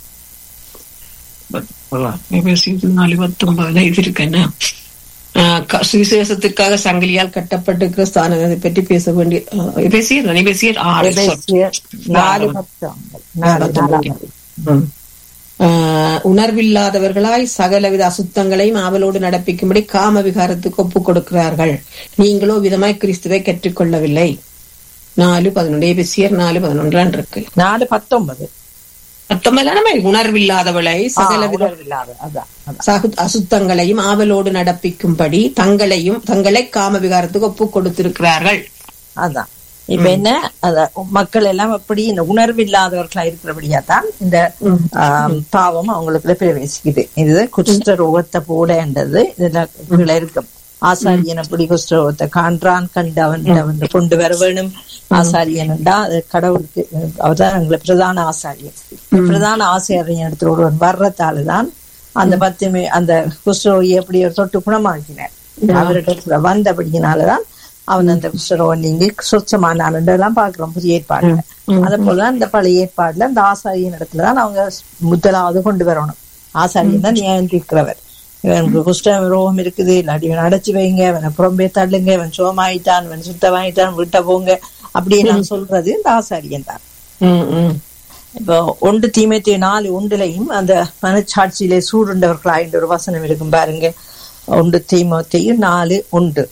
நாலு பத்தொன்பதுல இது இருக்குன்னா சுவிசேஷத்துக்காக சங்கிலியால் கட்டப்பட்டிருக்கிற ஸ்தானத்தை பற்றி பேச வேண்டிய ஆஹ் எபேசியர் தானே? எபேசியர் ஆறு sorry. எபேசியர் நாலு பத்தொன்பது நாலு நாலாம் அதிகாரம். ஆஹ் உணர்வில்லாதவர்களாய் சகலவித அசுத்தங்களையும் ஆவலோடு நடப்பிக்கும்படி காம விகாரத்துக்கு ஒப்புக் கொடுக்கிறார்கள் நீங்களோ விதமாய் கிறிஸ்துவை கற்றுக்கொள்ளவில்லை நாலு பதினொன்று எபேசியர் நாலு பதினொன்றான் இருக்கு நாலு பத்தொன்பது பத்தொன்பதான உணர்வில்லாதவளை சகலவித உணர்வில்லாத அதான் அதான் சகு- அசுத்தங்களையும் ஆவலோடு நடப்பிக்கும்படி தங்களையும் தங்களை காம விகாரத்துக்கு ஒப்புக் கொடுத்திருக்கிறார்கள் அதான் இப்ப என்ன அத மக்கள் எல்லாம் எப்படி இந்த உணர்வு இல்லாதவர்களா இருக்கிறபடியா தான் இந்த ஆம், பாவம் அவங்களுக்குள்ள பிரவேசிக்குது இது குஷ்ட ரோகத்தை போலன்றது இதுல கீழே இருக்கும் ஆசாரியன் அப்படி குஷ்ட ரோகத்தை காண்றான் கண்டு அவன் வந்து கொண்டு வர வேணும் ஆசாரியன்டா அது கடவுளுக்கு அவர்தான் எங்களை பிரதான ஆசாரியன் பிரதான ஆசாரியன் இடத்துல ஒருவன் வர்றதாலதான் அந்த பத்து மே- அந்த குஷ்டரோகியை எப்படி ஒரு தொட்டு குணமாக்கினார் அவரிடத்துல வந்தபடியினாலதான் அவன் அந்த குஷ்டரோகன் நீங்கி சுத்தமான எல்லாம் பாக்குறோம் புதிய ஏற்பாடு அதே போலதான் இந்த பழைய ஏற்பாடுல அந்த ஆசாரியன் இடத்துலதான் அவங்க முதலாவது கொண்டு வரணும் ஆசாரியன் தான் நியந்திக்கிறவர் இவனுக்கு குஷ்ட ரோகம் இருக்குது இல்லாட்டி இவன் அடைச்சு வைங்க இவனை புறம்பே தள்ளுங்க இவன் சோமாயிட்டான் இவன் சுத்தமாயிட்டான் விட்ட போங்க அப்படி எல்லாம் சொல்றது இந்த ஆசாரியன் தான் ம், ம். இப்போ ஒன்று தீமைத்தே நாலு ஒன்றுலையும் அந்த மனச்சாட்சியிலே சூடுண்டவர்களா என்ற ஒரு வசனம் இருக்கும் பாருங்க ஒன்று தீமத்தையும் நாலு ஒன்று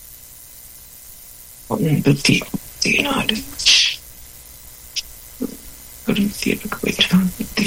ஒன்று தீ- தீ நாலு. ஒரு தீர்வுக்கு போயிடலாம்.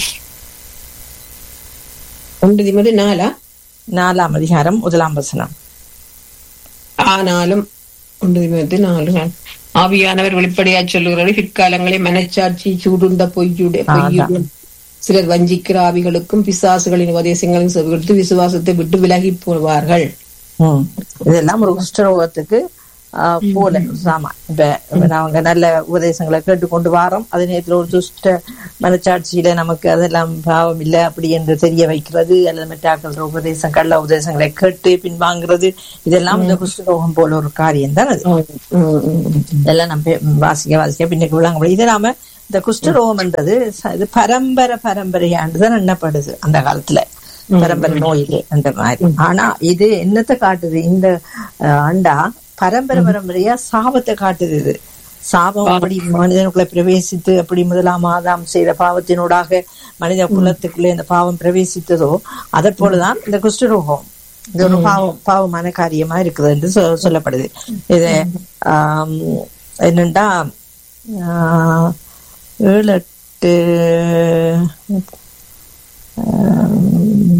ஒன்று திமது நாலா நாலாம் அதிகாரம் முதலாம் வசனம் ஆனாலும் ஒன்று திமது நாலு நாள். ஆவியானவர் வெளிப்படையா சொல்லுகிறார் பிற்காலங்களில் மனச்சாட்சி சூடுண்ட பொய்யுடைய பொய்யுடன் சிலர் வஞ்சிக்கிற ஆவிகளுக்கும் பிசாசுகளின் உபதேசங்களையும் செவிகொடுத்து விசுவாசத்தை விட்டு விலகி போவார்கள் ம். இதெல்லாம் ஒரு குஷ்டரோகத்துக்கு ஆஹ், போல சாமா இப்ப இப்ப நாங்க நல்ல உபதேசங்களை கேட்டு கொண்டு வாரோம் அதே நேரத்துல ஒரு துஷ்ட மனச்சாட்சியில நமக்கு அதெல்லாம் பாவம் இல்லை அப்படி என்று தெரிய வைக்கிறது அல்லது மெட்டாக்கள் உபதேசம் கள்ள உபதேசங்களை கேட்டு பின்வாங்குறது இதெல்லாம் இந்த குஷ்டரோகம் போல ஒரு காரியம் தான் அது இதெல்லாம் நம்ம வாசிக்க வாசிக்க பின்னுக்கு விளங்க இது நாம இந்த குஷ்டரோகம்ன்றது ச- இது பரம்பரை பரம்பரையாண்டுதான் எண்ணப்படுது அந்த காலத்துல பரம்பரை நோயிலே அந்த மாதிரி ஆனா இது என்னத்தை காட்டுது இந்த அஹ், அண்டா பரம்பரை பரம்பரையா சாபத்தை காட்டுது இது சாபம் அப்படி மனிதனுக்குள்ள பிரவேசித்து அப்படி முதலாம் ஆதாம் செய்த பாவத்தினூடாக மனித குலத்துக்குள்ளே இந்த பாவம் பிரவேசித்ததோ அதை போலதான் இந்த குஷ்டரோகம் இது ஒரு பாவம் பாவமான காரியமா இருக்குது என்று சொ- சொல்லப்படுது இது ஆம், என்னண்டா ஆஹ், ஏழு எட்டு ஆம்,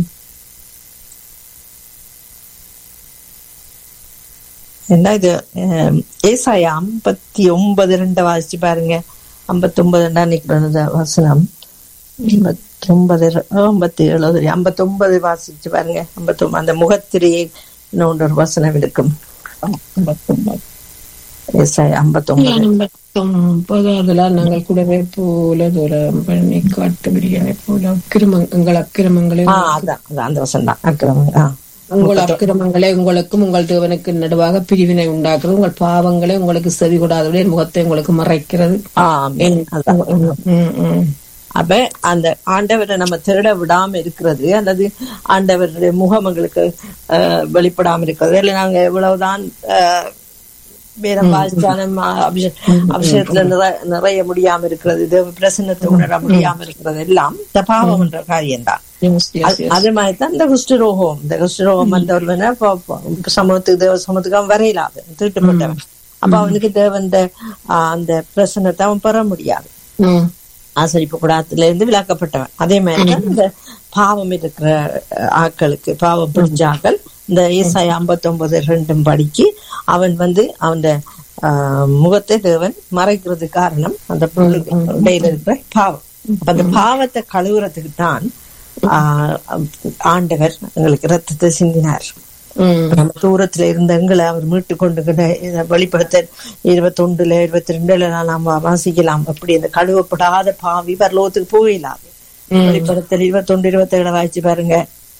என்ன இது ஆம், ஏசாயா ஐம்பத்தி ஒன்பது ரெண்டு வாசிச்சு பாருங்க ஐம்பத்தி ஒன்பது நினைக்கிறேன் வசனம் ஐம்பத்தி ஒன்பது ஐம்பத்தி ஏழு ஐம்பத்தி ஒன்பது வாசிச்சு பாருங்க ஐம்பத்தி ஒன்பது அந்த முகத்திரையை இன்னொன்று ஒரு வசனம் இருக்கும் ஐம்பத்தொன்பது முப்பதாவதுல நாங்கள் கூடவே போல தூரம் பண்ணி காட்டு பிரியாணி போல அக்கிரமங் எங்கள் அக்கிரமங்களை ஆ அதான் அதான் அந்த வருஷம் தான் அக்கிரமம் ஆ உங்கள் அக்கிரமங்களை உங்களுக்கும் உங்கள் தேவனுக்கு நடுவாக பிரிவினை உண்டாக்குறது உங்கள் பாவங்களை உங்களுக்கு செவி கூடாதபடி முகத்தை உங்களுக்கு மறைக்கிறது ஆமென். அதான். ம், ம். அப்ப அந்த ஆண்டவரை நம்ம தேட விடாம இருக்கிறது அல்லது ஆண்டவருடைய முகம் எங்களுக்கு அஹ், வெளிப்படாம இருக்கிறது இல்லை நாங்க எவ்வளவுதான் அஹ், வேதம் வாசிச்சாலும் அபிஷே- அபிஷேகத்துல நிறை- நிறைய முடியாம இருக்கிறது தேவ பிரசன்னத்தை உணர முடியாம இருக்கிறது எல்லாம் இந்த பாவம் என்ற காரியம்தான் Yes, yes, அது- yes. அது மாதிரி தான் இந்த குஷ்டரோகம் இந்த குஷ்டரோகம் வந்தவர்வன சமூகத்துக்கு தேவ சமூகத்துக்கு அவன் வரையிலாது தீட்டுப்பட்டவன் அப்ப அவனுக்கு தேவன் அந்த பிரசன்னத்தை அவன் பெற முடியாது ம். ஆசரிப்பு கூடாரத்துல இருந்து விலக்கப்பட்டவன் அதே மாதிரி தான் இந்த பாவம் இருக்கிற அஹ், ஆட்களுக்கு பாவம் பிடிச்ச ஆட்கள் இந்த ஈசாய் ஐம்பத்தி ஒன்பது ரெண்டும் படிக்கு அவன் வந்து அவன் முகத்தை தேவன் மறைக்கிறது காரணம் அந்த பிள்ளைக்கு இடையில இருக்கிற பாவம் அப்ப அந்த பாவத்தை கழுவுறதுக்கு தான் ஆஹ், ஆண்டவர் எங்களுக்கு ரத்தத்தை சிந்தினார் ம். நம்ம தூரத்துல இருந்த எங்களை அவர் மீட்டு கொண்டு வெளிப்படுத்த இருபத்தொண்டுல இருபத்தி ரெண்டுல நாம வாசிக்கலாம் அப்படி அந்த கழுவப்படாத பாவி பரலோகத்துக்கு போயிடலாம் வெளிப்படுத்தல் இருபத்தொண்டு இருபத்தேழு வாசிச்சு பாருங்க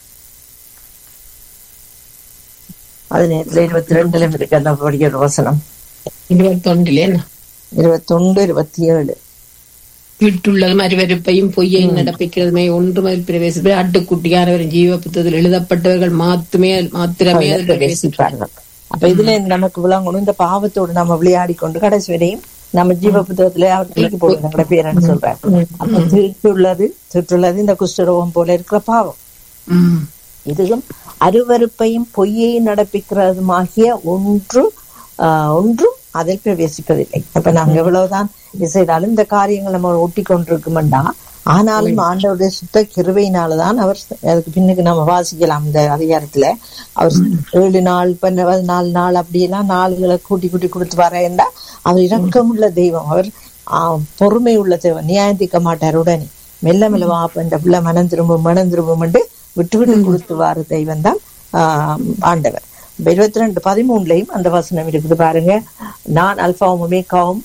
அது நேரத்துல இருபத்தி ரெண்டுல இருக்கு அந்த படிக்கிற வசனம் இருபத்தொன்றிலே இருபத்தொண்டு இருபத்தி ஏழு விட்டுள்ளதும் அறிவறுப்பையும் பொய்யையும் நடப்பிக்கிறதுமே ஒன்றுமே பிரவேசிப்பை ஆட்டுக்குட்டியானவரின் ஜீவ புத்தகத்தில் எழுதப்பட்டவர்கள் மாத்துமே மாத்திரமே அதில் பிரவேசிப்பார்கள் பிரவேசிப்பார்கள் அப்ப இதுல நமக்கு விளங்கணும் இந்த பாவத்தோடு நம்ம விளையாடி கொண்டு கடைசி வரையும் நம்ம ஜீவ புத்தகத்துல அவர் தூக்கி போடுற பேரன்னு சொல்றாரு அப்ப தீட்டுள்ளது தீட்டுள்ளது இந்த குஷ்டரோகம் போல இருக்கிற பாவம் ம். இதுவும் அருவருப்பையும் பொய்யையும் நடப்பிக்கிறதுமாகிய ஒன்று ஆஹ், ஒன்றும் அதில் பிரவேசிப்பதில்லை அப்ப நாங்க எவ்வளவுதான் இசைதாலும் இந்த காரியங்கள் நம்ம ஒட்டி கொண்டிருக்குமெண்டா ஆனாலும் ஆண்டவருடைய சுத்த கிருபையினாலதான் அவர் அதுக்கு பின்னுக்கு நம்ம வாசிக்கலாம் இந்த அதிகாரத்துல அவர் ஏழு நாள் பன்ன நாலு நாள் அப்படியெல்லாம் நாளுகளை கூட்டி கூட்டி கொடுத்து வரேன்டா அவர் இரக்கமுள்ள தெய்வம் அவர் ஆஹ், பொறுமை உள்ள தெய்வம் நியாயந்திக்க மாட்டார் உடனே மெல்ல மெல்ல வா இந்த பிள்ளை மனம் திரும்பும் மனம் திரும்பும் விட்டு விட்டு கொடுத்து வார தெய்வம் தான் ஆஹ், ஆண்டவர் இப்ப இருபத்தி ரெண்டு பதிமூணுலயும் அந்த வசனம் இருக்குது பாருங்க நான் அல்பாவும் ஒமேகாவும்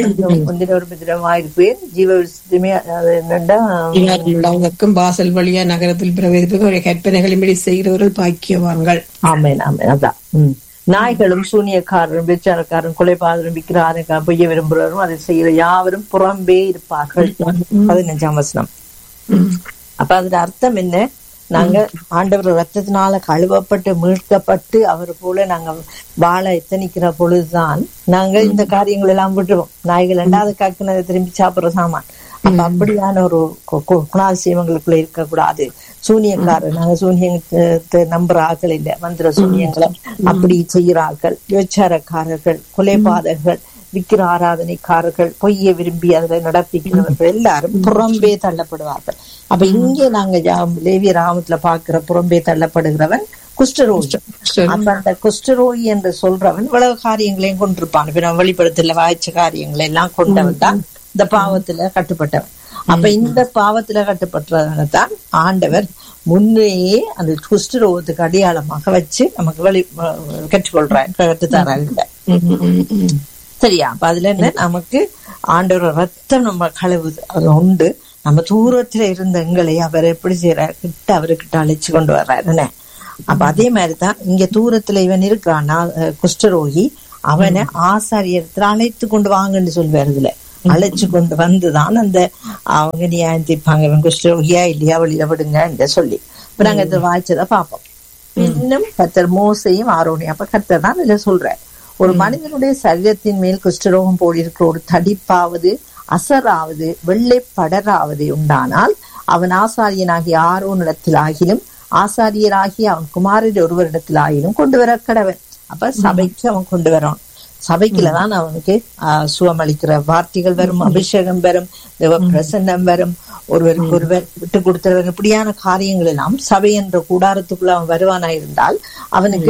இருப்பேன் ஜீவ விசுத்தமே அது என்னண்டா உள்ளவங்களுக்கும் வாசல் வழியா நகரத்தில் பிரவேசிப்பு ஒரு கற்பனைகளின்படி செய்கிறவர்கள் பாக்கியவான்கள் ஆமேன் ஆமேன் அதான் ம். நாய்களும் சூனியக்காரரும் விச்சாரக்காரரும் கொலைபாதரும் விக்கிராரக்காரரும் பொய்ய விரும்புகிறவரும் அதை செய்கிற யாவரும் புறம்பே இருப்பார்கள் பதினஞ்சாம் வசனம் ம். அப்ப அதுல அர்த்தம் என்ன நாங்க ஆண்டவர் ரத்தத்தினால கழுவப்பட்டு மீட்கப்பட்டு அவர் போல நாங்க வாழ எத்தனிக்கிற பொழுதுதான் நாங்க இந்த காரியங்கள் எல்லாம் விட்டுருவோம் நாய்கள் ரெண்டாவது காக்குனதை திரும்பி சாப்பிடுற சாமான் அப்ப அப்படியான ஒரு கு- கு- குணாதிசயங்களுக்குள்ள இருக்கக்கூடாது சூனியக்காரர் நாங்க சூனியத்தை நம்புற ஆட்கள் இல்ல மந்திர சூனியங்களை அப்படி செய்யற ஆட்கள் விபச்சாரக்காரர்கள் கொலைபாதகர்கள் விக்கிர ஆராதனைக்காரர்கள் பொய்யை விரும்பி அதுல நடப்பிக்கிறவர்கள் எல்லாரும் புறம்பே தள்ளப்படுவார்கள் அப்ப இங்கே நாங்க ஜா- லேவிய ராமத்துல பாக்குற புறம்பே தள்ளப்படுகிறவன் குஷ்டரோகி சரி. அப்ப அந்த குஷ்டரோகி என்று சொல்றவன் இவ்வளவு காரியங்களையும் கொண்டிருப்பான் இப்ப நம்ம வெளிப்படத்துல வாய்ச்ச காரியங்களை எல்லாம் கொண்டவன் தான் இந்த பாவத்துல கட்டுப்பட்டவன் அப்ப இந்த பாவத்துல கட்டுப்பட்டவனை தான் ஆண்டவர் முன்னையே அந்த குஷ்டரோகத்துக்கு அடையாளமாக வச்சு நமக்கு வெளி கற்றுக்கொள்றார் கற்றுத்தராங்க ம், ம், ம். சரியா அப்ப அதுல என்ன நமக்கு ஆண்டவர் ரத்தம் நம்ம கழுவுது அது உண்டு நம்ம தூரத்துல இருந்த எங்களை அவர் எப்படி செய்யறாரு கிட்ட அவர்கிட்ட அழைச்சு கொண்டு வர்றாரு என்ன அப்ப அதே மாதிரிதான் இங்க தூரத்துல இவன் இருக்கிறான் நா- அஹ் குஷ்டரோகி அவனை ஆசாரியத்துல அழைத்து கொண்டு வாங்கன்னு சொல்வார் இதுல அழைச்சு கொண்டு வந்துதான் அந்த அவங்க நியாயம் தீர்ப்பாங்க இவன் குஷ்டரோகியா இல்லையா வழியில விடுங்க சொல்லி இப்ப நாங்க இதை வாய்ச்சதை பார்ப்போம் இன்னும் கத்தர் மோசையும் ஆரோனையும் அப்ப கத்தர் தான் இதுல சொல்றார் ஒரு மனிதனுடைய சரீரத்தின் மேல் குஷ்டரோகம் போலிருக்கிற ஒரு தடிப்பாவது அசராவது வெள்ளை படராவது உண்டானால் அவன் ஆசாரியனாகிய ஆரோனிடத்தில் ஆகிலும் ஆசாரியராகிய அவன் குமாரர் ஒருவரிடத்தில் ஆகிலும் கொண்டு வர கடவன் அப்ப சபைக்கு அவன் கொண்டு வரான் சபைக்குலதான் அவனுக்கு ஆஹ், சுகமளிக்கிற வார்த்தைகள் வரும் அபிஷேகம் வரும் தேவ பிரசன்னம் வரும் ஒருவருக்கு ஒருவர் விட்டு கொடுத்தவர் இப்படியான காரியங்கள் எல்லாம் சபை என்ற கூடாரத்துக்குள்ள அவன் வருவானா இருந்தால் அவனுக்கு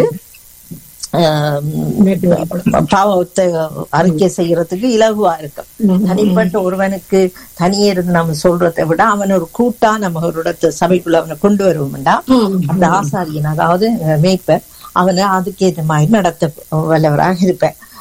ஆஹ், பாவத்தை அறிக்கை செய்யறதுக்கு இலகுவா இருக்கும் தனிப்பட்ட ஒருவனுக்கு தனியே இருந்து நம்ம சொல்றதை விட அவன் ஒரு கூட்டா நம்ம ஒரு இடத்து சபைக்குள்ள அவனை கொண்டு வருவோம்டா அந்த ஆசாரியன் அதாவது அஹ், மேய்ப்பர் அவனை அதுக்கேற்ற மாதிரி நடத்த வல்லவராக இருப்பேன்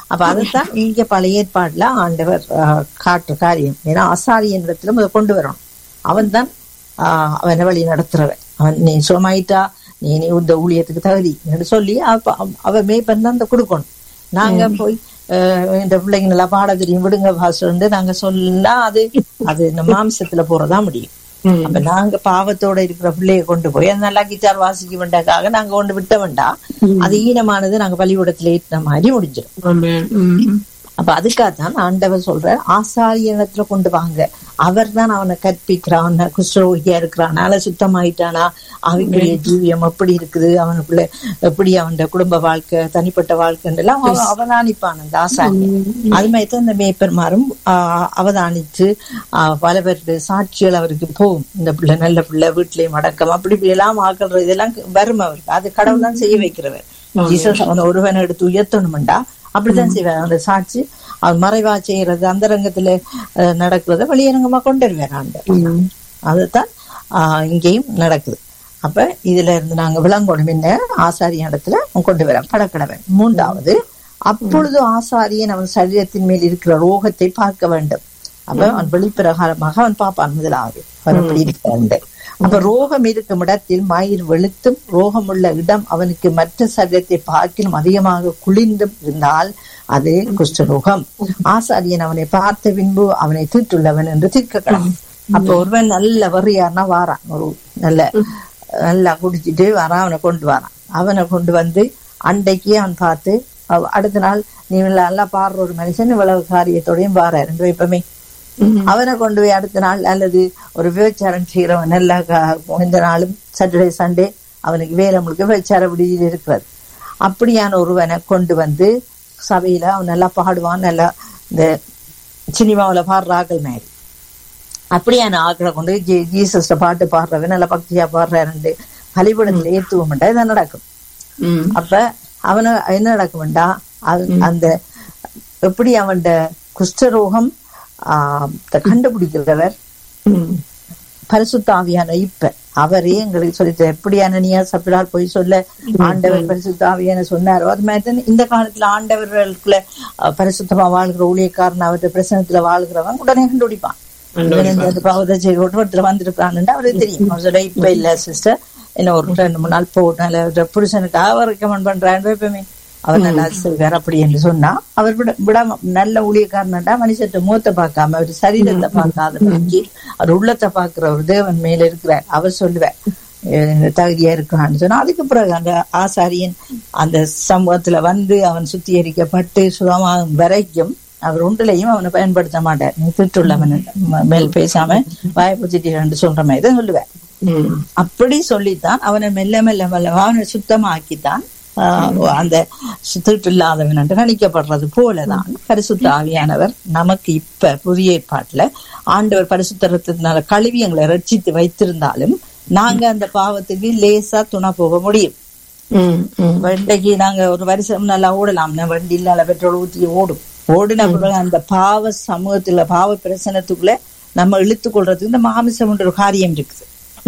அப்ப அதுதான் இங்க பழைய ஏற்பாடுல ஆண்டவர் ஆஹ், காட்டுற காரியம் ஏன்னா ஆசாரியன் இடத்துல முத கொண்டு வரணும் அவன் தான் அவனை வழி நடத்துறவன் அவன் நீ சுகமாயிட்டா நீ நீ இந்த ஊழியத்துக்கு தகுதி என்று சொல்லி அப்ப அவ- அவ மேய்ப்பன் தான் அந்த கொடுக்கணும் நாங்க போய் ஆஹ், இந்த பிள்ளைங்க நல்லா பாட தெரியும் விடுங்க பாஸ்டர் நாங்க சொல்லா அது அது இந்த மாம்சத்துல போறதா முடியும் அப்ப நாங்க பாவத்தோட இருக்கிற பிள்ளைய கொண்டு போய் அது நல்லா கிட்டார் வாசிக்க வேண்டாக்காக நாங்க கொண்டு விட்ட வேண்டாம் அது ஈனமானது நாங்க பள்ளிக்கூடத்துல ஏற்றின மாதிரி முடிஞ்சிடும் ஆமென். ம். அப்ப அதுக்காக தான் ஆண்டவர் சொல்ற ஆசாரியனத்துல கொண்டு வாங்க அவர் தான் அவனை கற்பிக்கிறான் குஷ்டரோகியா இருக்கிறானால சுத்தமாயிட்டானா அவனுக்குரிய ஜீவியம் எப்படி இருக்குது அவனுக்குள்ள எப்படி அவன் குடும்ப வாழ்க்கை தனிப்பட்ட வாழ்க்கைன்றெல்லாம் அவன் அவதானிப்பான் அந்த ஆசாரியன் அது மாதிரி தான் இந்த மேய்ப்பர்மாரும் ஆஹ், அவதானித்து ஆஹ், பல பேருடைய சாட்சிகள் அவருக்கு போகும் இந்த பிள்ளை நல்ல பிள்ளை வீட்டிலேயும் அடக்கம் அப்படி இப்படி எல்லாம் ஆக்கள் இதெல்லாம் வரும் அவருக்கு அது கடவுள் தான் செய்ய வைக்கிறவர் ஜீசஸ் அவன் ஒருவனை எடுத்து உயர்த்தணும்டா அப்படித்தான் செய்வார் அந்த சாட்சி அவன் மறைவா செய்யறது அந்தரங்கத்துல அஹ், நடக்கிறத வெளியரங்கமா கொண்டு வருவார் ஆண்டவர் அதுதான் ஆஹ், இங்கேயும் நடக்குது அப்ப இதுல இருந்து நாங்க விளங்கணும் என்ன ஆசாரிய இடத்துல அவன் கொண்டு வர படக்கடவன் மூன்றாவது அப்பொழுது ஆசாரியன் அவன் சரீரத்தின் மேல் இருக்கிற ரோகத்தை பார்க்க வேண்டும் அப்ப அவன் வெளிப்பிரகாரமாக அவன் பார்ப்பான் முதலாவது அவன் எப்படி இருக்கிறான் அப்ப ரோகம் இருக்கும் இடத்தில் மயிர் வெளுத்தும் ரோகம் உள்ள இடம் அவனுக்கு மற்ற சரீரத்தை பார்க்கிலும் அதிகமாக குளிர்ந்தும் இருந்தால் அது குஷ்டரோகம் ஆசாரியன் அவனை பார்த்த பின்பு அவனை தீட்டுள்ளவன் என்று தீர்க்கலாம் அப்ப ஒருவன் நல்ல வறியார்னா வாரான் ஒரு நல்ல நல்லா குடிச்சிட்டு வரான் அவனை கொண்டு வரான் அவனை கொண்டு வந்து அண்டைக்கு அவன் பார்த்து அவ- அடுத்த நாள் நீ நல்லா பாடுற ஒரு மனுஷன் இவ்வளவு காரியத்தோடையும் வாராரு ரெண்டு எப்பவுமே அவனை கொண்டு போய் அடுத்த நாள் அல்லது ஒரு விபச்சாரம் செய்யறவன் நல்லா க- இந்த நாளும் சாட்டர்டே சண்டே அவனுக்கு வேலை முழுக்க விபச்சார விடுதியில் இருக்கிறது அப்படியான ஒருவனை கொண்டு வந்து சபையில அவன் நல்லா பாடுவான் நல்லா இந்த சினிமாவுல பாடுற ஆக்கள் மாதிரி அப்படியான ஆக்களை கொண்டு போய் ஜீ- ஜீசஸ்ட பாட்டு பாடுறவன் நல்லா பக்தியா பாடுறாரு பலிபடத்துல ஏத்துவோம்ட்டா இதான் நடக்கும் ம். அப்ப அவன என்ன நடக்கும்டா அது- அந்த எப்படி அவன் குஷ்டரோகம் ஆஹ் த- கண்டுபிடிக்கிறவர் ம். பரிசுத்த ஆவியான இப்ப அவரே எங்களுக்கு சொல்லி எப்படி அனனியா சப்பிடால் போய் சொல்ல ஆண்டவர் பரிசுத்த ஆவியான சொன்னாரோ அது மாதிரி தான் இந்த காலத்துல ஆண்டவர்களுக்குள்ள அஹ், பரிசுத்தமா வாழ்கிற ஊழியக்காரன் அவருடைய பிரசனத்துல வாழ்கிறவன் உடனே கண்டுபிடிப்பான் இவன் இந்த இந்த பாவத்தை செய்து ஒருத்தர் வந்திருக்கான்னு அவருக்கு தெரியும் அவர் சொல்ல இப்ப இல்ல சிஸ்டர் இன்னும் ஒரு ரெண்டு மூணு நாள் போகணும் புருஷனுக்காக அவர் ரெக்கமெண்ட் பண்றாரு எப்பவுமே அவர் நல்லா செய்வார் அப்படி என்று சொன்னா அவர் விட விடாம நல்ல ஊழியக்காரன்டா மனுஷத்தை முகத்தை பார்க்காம அவர் சரீரத்தை பார்க்காத நோக்கி அவர் உள்ளத்தை பார்க்கிற ஒரு தேவன் மேல இருக்கிறார் அவர் சொல்லுவார் அஹ் தகுதியா இருக்கான்னு சொன்னா அதுக்கு பிறகு அந்த ஆசாரியன் அந்த சமூகத்துல வந்து அவன் சுத்திகரிக்கப்பட்டு சுகமாகும் வரைக்கும் அவர் ஒன்றிலையும் அவனை பயன்படுத்த மாட்டார் நீ திட்டுள்ளவன் மேல் பேசாம வாய்ப்புச்சிட்டு சொல்ற மாதிரி தான் சொல்லுவார் ம். அப்படி சொல்லித்தான் அவனை மெல்ல மெல்ல மெல்ல அவனை சுத்தமாக்கித்தான் ஆஹ், அந்த சுத்திட்டு இல்லாதவன் என்று கணிக்கப்படுறது போலதான் பரிசுத்த ஆவியானவர் நமக்கு இப்ப புதிய ஏற்பாட்டுல ஆண்டவர் பரிசுத்தரத்தினால கழுவி எங்களை ரட்சித்து வைத்திருந்தாலும் நாங்க அந்த பாவத்துக்கு லேசா துணை போக முடியும் ம். ம். வண்டிக்கு நாங்க ஒரு வருஷம் நல்லா ஓடலாம் வண்டியில பெட்ரோல் ஊற்றி ஓடும் ஓடின பிறகு அந்த பாவ சமூகத்துல பாவ பிரசனத்துக்குள்ள நம்ம இழுத்து கொள்றதுக்கு இந்த மாமிசம் ஒரு காரியம் இருக்குது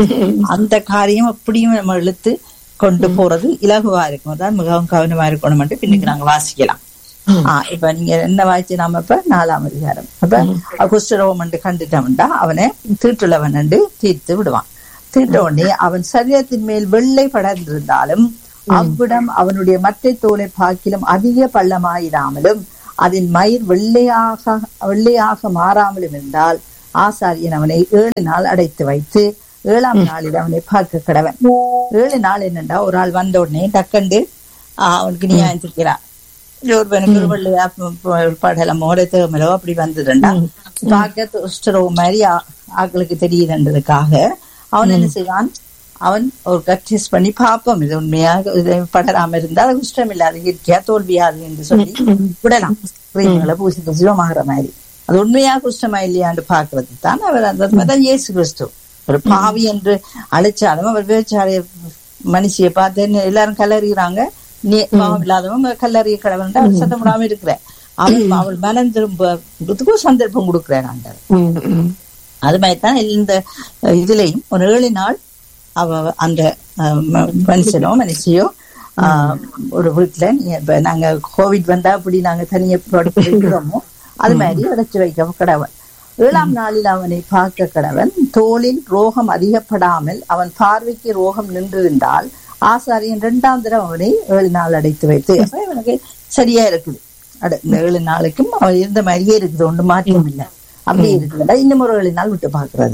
அந்த காரியம் அப்படியும் நம்ம இழுத்து கொண்டு போறது இலகுவா இருக்கும் அதான் மிகவும் கவனமா இருக்கணும் பின்னுக்கு நாங்க வாசிக்கலாம் ஆஹ் இப்ப நீங்க என்ன வாய்ச்சி நாம இப்ப நாலாம் அதிகாரம் அப்ப குஷ்டரோகம் என்று கண்டுட்டோம்டா அவனை தீட்டுள்ளவன் என்று தீர்த்து விடுவான் தீர்த்த உடனே அவன் சரீரத்தின் மேல் வெள்ளை படர்ந்திருந்தாலும் அவ்விடம் அவனுடைய மற்ற தோலை பாக்கிலும் அதிக பள்ளமாயிராமலும் அதன் மயிர் வெள்ளையாக வெள்ளையாக மாறாமலும் இருந்தால் ஆசாரியன் அவனை ஏழு நாள் அடைத்து வைத்து ஏழாம் நாளில் அவனை பார்க்க கடவன் ஏழு நாள் என்னண்டா ஒரு ஆள் வந்த உடனே டக்கண்டு ஆஹ் அவனுக்கு நியாயம் இருக்கிறார் ஒருவனுக்கு ஒரு வெள்ளையா ப- ப- படலமோ தேமலோ அப்படி வந்ததுண்டா பார்க்க துஷ்டரோ மாதிரி ஆ- ஆட்களுக்கு தெரியுதுன்றதுக்காக அவன் என்ன செய்வான் அவன் ஒரு டெஸ்ட் பண்ணி பார்ப்போம் இது உண்மையாக இது படராம இருந்தா அது குஷ்டம் இல்லாத இயற்கையா தோல்வியாது என்று சொல்லி விடலாம் கிரீம்களை பூசி சுகமாகிற மாதிரி அது உண்மையா குஷ்டமா இல்லையான்னு பாக்குறது தான் அவர் அந்த தான் இயேசு கிறிஸ்து ஒரு பாவி என்று அழைச்சாலும் அவர் வேச்சாரிய மனுஷியை பார்த்து என்ன எல்லாரும் கல்லறிகிறாங்க நீ பாவம் இல்லாதவங்க கல்லறிய கடவுள் அவர் சத்தம் விடாம இருக்கிற அவள் அவள் மனம் திரும்புறதுக்கும் சந்தர்ப்பம் கொடுக்கிறார் ஆண்டவர் ம். ம். அது மாதிரி தான் இந்த இதுலயும் ஒரு ஏழு நாள் அவ அந்த அஹ், ம- மனுஷனோ மனுஷியோ ஆஹ், ஒரு வீட்டுல நீ- இப்ப நாங்க கோவிட் வந்தா அப்படி நாங்க தனியா படுத்து வைக்கிறோமோ அது மாதிரி அடைச்சு வைக்க கடவன் ஏழாம் நாளில் அவனை பார்க்க கடவன் தோளில் ரோகம் அதிகப்படாமல் அவன் பார்வைக்கு ரோகம் நின்றிருந்தால் ஆசாரியன் இரண்டாம் தரம் அவனை ஏழு நாள் அடைத்து வைத்து அப்ப இவனுக்கு சரியா இருக்குது அட- இந்த ஏழு நாளைக்கும் அவன் இருந்த மாதிரியே இருக்குது ஒன்றும் மாற்றம் இல்லை அப்படியே இருக்குதுடா இன்னும் ஒரு ஏழு நாள் விட்டு பாக்குறது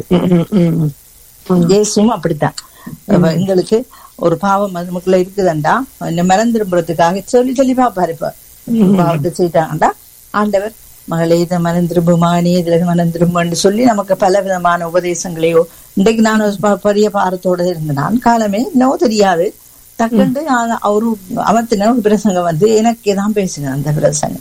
இயேசுவும் அப்படித்தான் அப்ப எங்களுக்கு ஒரு பாவம் அது நமக்குள்ள இருக்குதுண்டா இந்த மறந்துரும்புறதுக்காக சொல்லி சொல்லி பாப்பாரு இப்ப பாவத்தை செய்யிட்டாங்கடா ஆண்டவர் மகளே இதை மறந்துரும்பு மகனே இதுல மறந்துரும்புன்னு சொல்லி நமக்கு பல விதமான உபதேசங்களையோ இன்றைக்கு நான் ஒரு ப- பெரிய பாரத்தோட இருந்தேன் நான் காலமே இன்னும் தெரியாது டக்குண்டு நான் அவரு அமர்த்தின ஒரு பிரசங்கம் வந்து எனக்கே தான் பேசினேன் அந்த பிரசங்கம்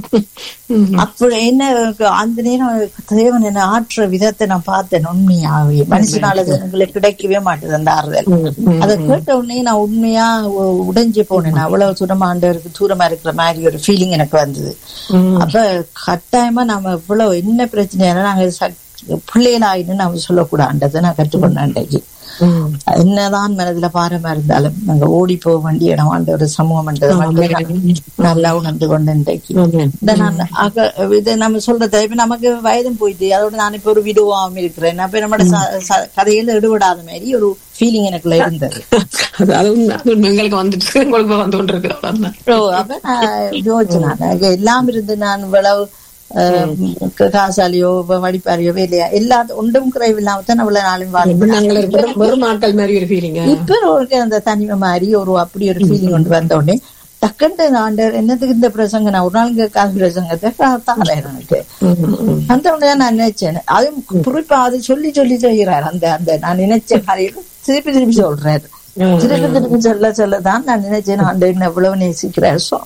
அப்ப என்ன அந்த நேரம் தேவன் என்ன ஆற்ற விதத்தை நான் பார்த்தேன் உண்மையாவே மனுஷனால அது எனக்கு கிடைக்கவே மாட்டேது அந்த ஆறுதல் அதை கேட்ட உடனே நான் உண்மையா உ- உடைஞ்சு போனேன் அவ்வளவு தூரமா ஆண்டவருக்கு தூரமா இருக்கிற மாதிரி ஒரு ஃபீலிங் எனக்கு வந்தது அப்ப கட்டாயமா நாம இவ்வளவு என்ன பிரச்சனையான நாங்க சக்- பிள்ளைகளாயின்னு நாம சொல்லக்கூடாதுன்றதை நான் கற்றுக்கொண்டேன் அன்றைக்கு என்னதான் மனதுல பாரமா இருந்தாலும் நாங்க ஓடி போக வேண்டிய இடம் ஆண்டவர் சமூகம்ன்றது மட்டும் நான் நல்லா உணர்ந்து கொண்டு இன்றைக்கு இந்த நான் அக- இது நம்ம சொல்றது இப்ப நமக்கு வயதும் போயிட்டு அதோட நான் இப்ப ஒரு விடுவாம இருக்கிறேன் அப்ப நம்மளோட ச- ச- கதையில ஈடுபடாத மாதிரி ஒரு ஃபீலிங் எனக்குள்ள இருந்தது அது அது உண்மை. அது உண்மை. எங்களுக்கு வந்துட்டு உங்களுக்கு வந்து கொண்டு இருக்கு அவ்வளவுதான். ஓ, அப்ப நான் யோசிச்சேன் நான். எனக்கு எல்லாம் இருந்து நான் இவ்வளவு அஹ், காசாலியோ வடிப்பாரியோ இல்லையா எல்லா ஒன்றும் குறைவு இல்லாம தான் இவ்வளவு நாளும் இப்ப வாழ்ந்தேன் நாங்கள் வெறும் வெறும் ஆட்கள் மாதிரி ஒரு ஃபீலிங்க இப்ப ஒரு அந்த தனிமை மாதிரி ஒரு அப்படி ஒரு ஃபீலிங் கொண்டு வந்த உடனே டக்குன்னு ஆண்டவர் என்னத்துக்கு இந்த பிரசங்க நான் ஒரு நாள் கேட்காத பிரசங்கத்தை தா- தாரேன் எனக்கு அந்த உடனே நான் நினைச்சேன் அதுவும் குறிப்பா அது சொல்லி சொல்லி செய்கிறார் அந்த அந்த நான் நினைச்ச காரியம் திருப்பி திருப்பி சொல்றாரு திருப்பி திருப்பி சொல்ல சொல்லதான் நான் நினைச்சேன் ஆண்டவர் என்ன எவ்வளவு நேசிக்கிறார் சோ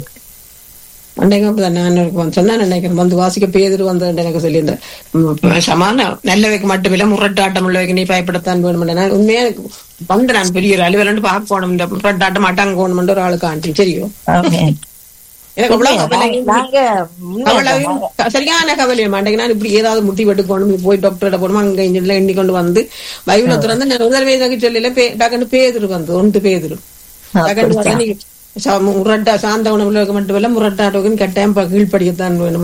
அன்றைக்கு அப்படிதான் நான் எனக்கு வந்து சொன்னா நினைக்கிறேன் வந்து வாசிக்க பேதர் வந்து எனக்கு சொல்லியிருந்தேன் உம், சமான நல்லவைக்கு மட்டுமில்ல முரட்டாட்டம் உள்ளவைக்கு நீ பயப்படத்தான் வேணும் நான் உண்மையா எனக்கு வந்து நான் பெரிய ஒரு அலுவலண்டு பார்க்கணும் இந்த முரட்டாட்டம் அடங்கணும்னு ஒரு ஆளுக்கு ஆண்டி சரியோ ஆமென். எனக்கு அவ்வளவு கவலை நாங்க கவலையும் சரியான கவலையும் அன்றைக்கு நான் இப்படி ஏதாவது முட்டி வெட்டுக்கணும் போய் டாக்டர்கிட்ட போகணும் அங்க இங்க எண்ணி கொண்டு வந்து பைபிள திறந்து நான் முதல் வயதாக சொல்லல பே டக்குன்னு பேதுரு வந்து ஒன்று பேதுரு டக்குன்னு பார்த்தா நீங்க சா- முரட்டா சாந்த உணவுல மட்டும் இல்ல முரட்டாட்டோக்குன்னு கட்டாயம் ப- கீழ்ப்படியத்தான் வேணும்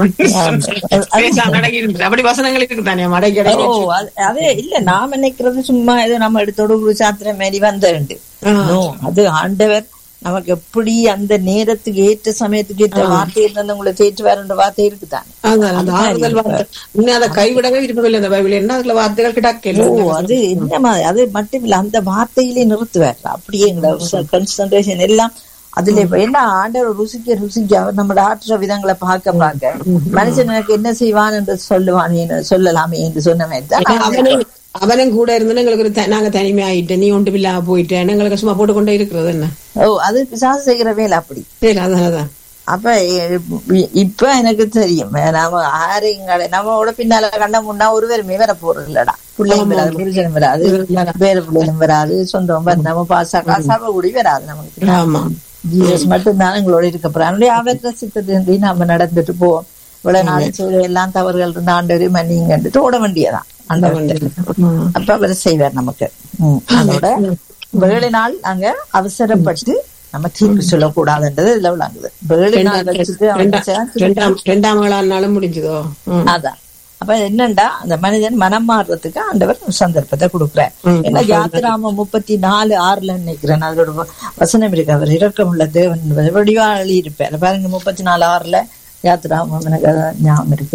பேசாம அடங்கி இருந்துச்சு. அப்படி வசனங்கள் இருக்குதானே அடங்கி ஓ அடங்கி அது- அது இல்ல நான் நினைக்கிறது சும்மா ஏதோ நம்ம எடுத்தோட ஒரு சாத்திரம் மாரி வந்தேன் No, அது ஆண்டவர் நமக்கு எப்படி அந்த நேரத்துக்கு ஏற்ற சமயத்துக்கு ஏற்ற வார்த்தை இருந்தாலும் உங்களை தேற்று வேற வார்த்தை இருக்குதானே அதான் அந்த ஆறுதல் வார்த்தை இன்னும் அதை கைவிடவே விரும்பவில்லை அந்த பைபிள் என்ன அதுல வார்த்தைகள் கிடக்கல ஓ அது என்ன மாதிரி அது மட்டும் இல்ல அந்த வார்த்தையிலே நிறுத்துவார் அப்படியே எங்களை கன்சன்ட்ரேஷன் எல்லாம் அதுல இப்ப என்ன ஆண்டவர் ருசிக்க ருசிக்க அவர் நம்மளோட ஆற்ற விதங்களை பார்க்க பார்க்க மனுஷன் எனக்கு என்ன செய்வான் என்று சொல்லுவான் சொல்லலாமே என்று சொன்ன மாதிரி தான் அவனும் அவனும் கூட இருந்து எங்களுக்கு ஒரு த- நாங்க தனிமை ஆயிட்டேன் நீ ஒன்று இல்லாம போயிட்டேன் எங்களுக்கு சும்மா போட்டு கொண்டே இருக்கிறது என்ன ஓ அது பிசாசு செய்கிற வேலை அப்படி சரி அதான் அதான் அப்ப இ- இப்ப எனக்கு தெரியும் நாம ஆரையும் கடை நம்மளோட பின்னால கண்ட முன்னா ஒருவருமே வர போறது இல்லடா பிள்ளையும் வராது புருஷனும் வராது வேற பிள்ளைகளும் வராது சொந்தம் வர நம்ம பாசா காசாவ கூடி வராது நமக்கு ஆமா ஜீசஸ் மட்டும்தான் எங்களோட இருக்க போறாங்க அவற்ற சித்தத்தின்றி நாம நடந்துட்டு போவோம் இவ்வளவு நாள் செய்த எல்லாம் தவறுகள் இருந்த ஆண்டவரே மன்னிங்கன்ட்டு ஓட வேண்டியதான் ஆண்டவர் அப்ப அவர் செய்வார் நமக்கு ம். அதோட வேலை நாள் அங்க அவசரப்பட்டு நம்ம தீர்ப்பு சொல்லக்கூடாதுன்றது இதுல விளங்குது வேலை நாள் வச்சுட்டு அவன் ரெண்டாம் ரெண்டாம் ரெண்டாம் நாளும் முடிஞ்சதோ ம். அதான் அப்ப என்னண்டா அந்த மனிதன் மனம் மாறுறதுக்கு ஆண்டவர் ஒரு சந்தர்ப்பத்தை கொடுக்குறார் ஏன்னா யாத்திராம முப்பத்தி நாலு ஆறுல நினைக்கிறேன் அதோட வ- வசனம் இருக்கு அவர் இரக்கமுள்ள தேவன் என்பது வடிவா எழுதியிருப்பார் பாருங்க முப்பத்தி நாலு ஆறுல யாத்திராமம் எனக்கு அதான் ஞாபகம் இருக்கு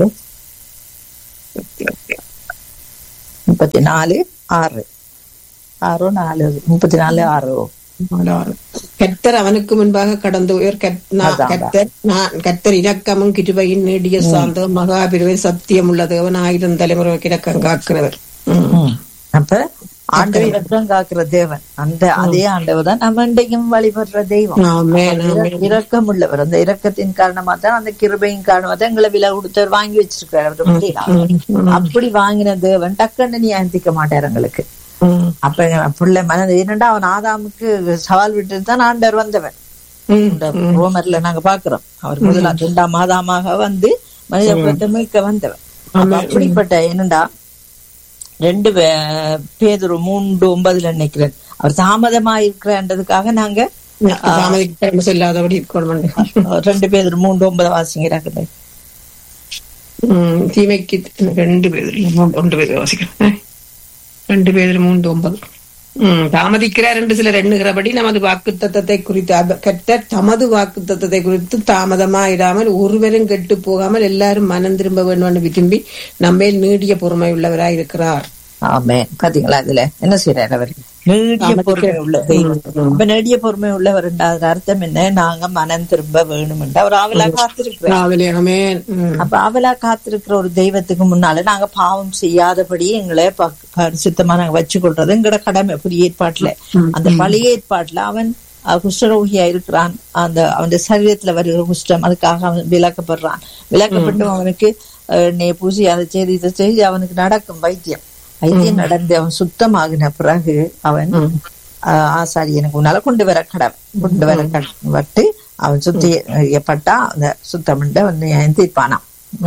முப்பத்தி நாலு ஆறு ஆறோ நாலு முப்பத்தி நாலு ஆறோ கர்த்தர் அவனுக்கு முன்பாக கடந்து உயர் கத்- நா- அதான், கர்த்தர் நான் கர்த்தர் இரக்கமும் கிருபையின் நீடிய சாந்தம் மகாபிரிவை சத்தியம் உள்ள தேவன் ஆயிரம் தலைமுறை இரக்கம் காக்கிறவர் ம். ம். அப்ப ஆண்டவர் இரக்கம் காக்கிற தேவன் அந்த அதே ஆண்டவர் தான் நம்ம இன்றைக்கும் வழிபடுற தெய்வம் ஆமென், ஆமென். இரக்கம் உள்ளவர் அந்த இரக்கத்தின் காரணமா தான் அந்த கிருபையின் காரணமா தான் எங்களை விலை கொடுத்தவர் வாங்கி வச்சிருக்காரு அவர் பிள்ளைகளா. அப்படி வாங்கின தேவன் டக்குன்னு நியாயந்திக்க மாட்டார் எங்களுக்கு ம். அப்ப எங்க பிள்ளை மனது என்னண்டா அவன் ஆதாமுக்கு சவால் விட்டு தான் ஆண்டவர் வந்தவன் ம். இந்த ரோமர்ல நாங்க பாக்குறோம் அவர் முதலாம் இரண்டாம் மாதமாக வந்து மனித குலத்தை மீட்க வந்தவன் அப்ப அப்படிப்பட்ட என்னண்டா ரெண்டு பே- பேதுரு மூன்று ஒன்பதுல நினைக்கிறேன் அவர் தாமதமா இருக்கிறன்றதுக்காக நாங்க தாமதிக்க சொல்லாதபடி இருக்கணும் ரெண்டு பேர் மூன்று ஒன்பது வாசிங்கிறாங்க உம் தீமைக்கு ரெண்டு பேர் இல்ல, மூன்று- ஒன்று பேர் வாசிக்கிறேன் ரெண்டு பேர் மூன்று ஒன்பது உம் தாமதிக்கிறார் என்று சிலர் எண்ணுகிறபடி நமது வாக்கு தத்தத்தை குறித்து அப- கர்த்தர் தமது வாக்கு தத்தத்தை குறித்து தாமதமாயிடாமல் ஒருவரும் கெட்டு போகாமல் எல்லாரும் மனம் திரும்ப வேண்டும் என்று விரும்பி நம்மேல் நீடிய பொறுமை உள்ளவராய் இருக்கிறார் ஆமே பாத்தீங்களா இதுல என்ன செய்யறாரு அவர் நீடிய பொறுமை உள்ள தெய்வம் அப்ப நீடிய பொறுமை உள்ளவர் அர்த்தம் என்ன நாங்க மனம் திரும்ப வேணும் அவர் ஆவலா காத்திருக்கிறார் ராவிலே ஆமென். உம். அப்ப ஆவலா காத்திருக்கிற ஒரு தெய்வத்துக்கு முன்னால நாங்க பாவம் செய்யாதபடி எங்களை ப- பரிசுத்தமா நாங்க வச்சுக்கொள்றது எங்களோட கடமை புதிய ஏற்பாட்டுல அந்த பழைய ஏற்பாட்டுல அவன் அஹ், குஷ்டரோகியா இருக்கிறான் அந்த அவன் சரீரத்துல வருகிற குஷ்டம் அதுக்காக அவன் விளக்கப்படுறான் விளக்கப்பட்டு அவனுக்கு அஹ், எண்ணெயை பூசி அதை செய்து இதை செய்து அவனுக்கு நடக்கும் வைத்தியம் வைத்தியம் நடந்து அவன் சுத்தமாகின பிறகு அவன் ஆஹ் ஆசாரியனுக்கு முன்னால கொண்டு வர கடை கொண்டு வர கட்டு அவன் சுத்தியப்பட்டா அந்த சுத்தமிண்ட வந்து தீர்ப்பானாம்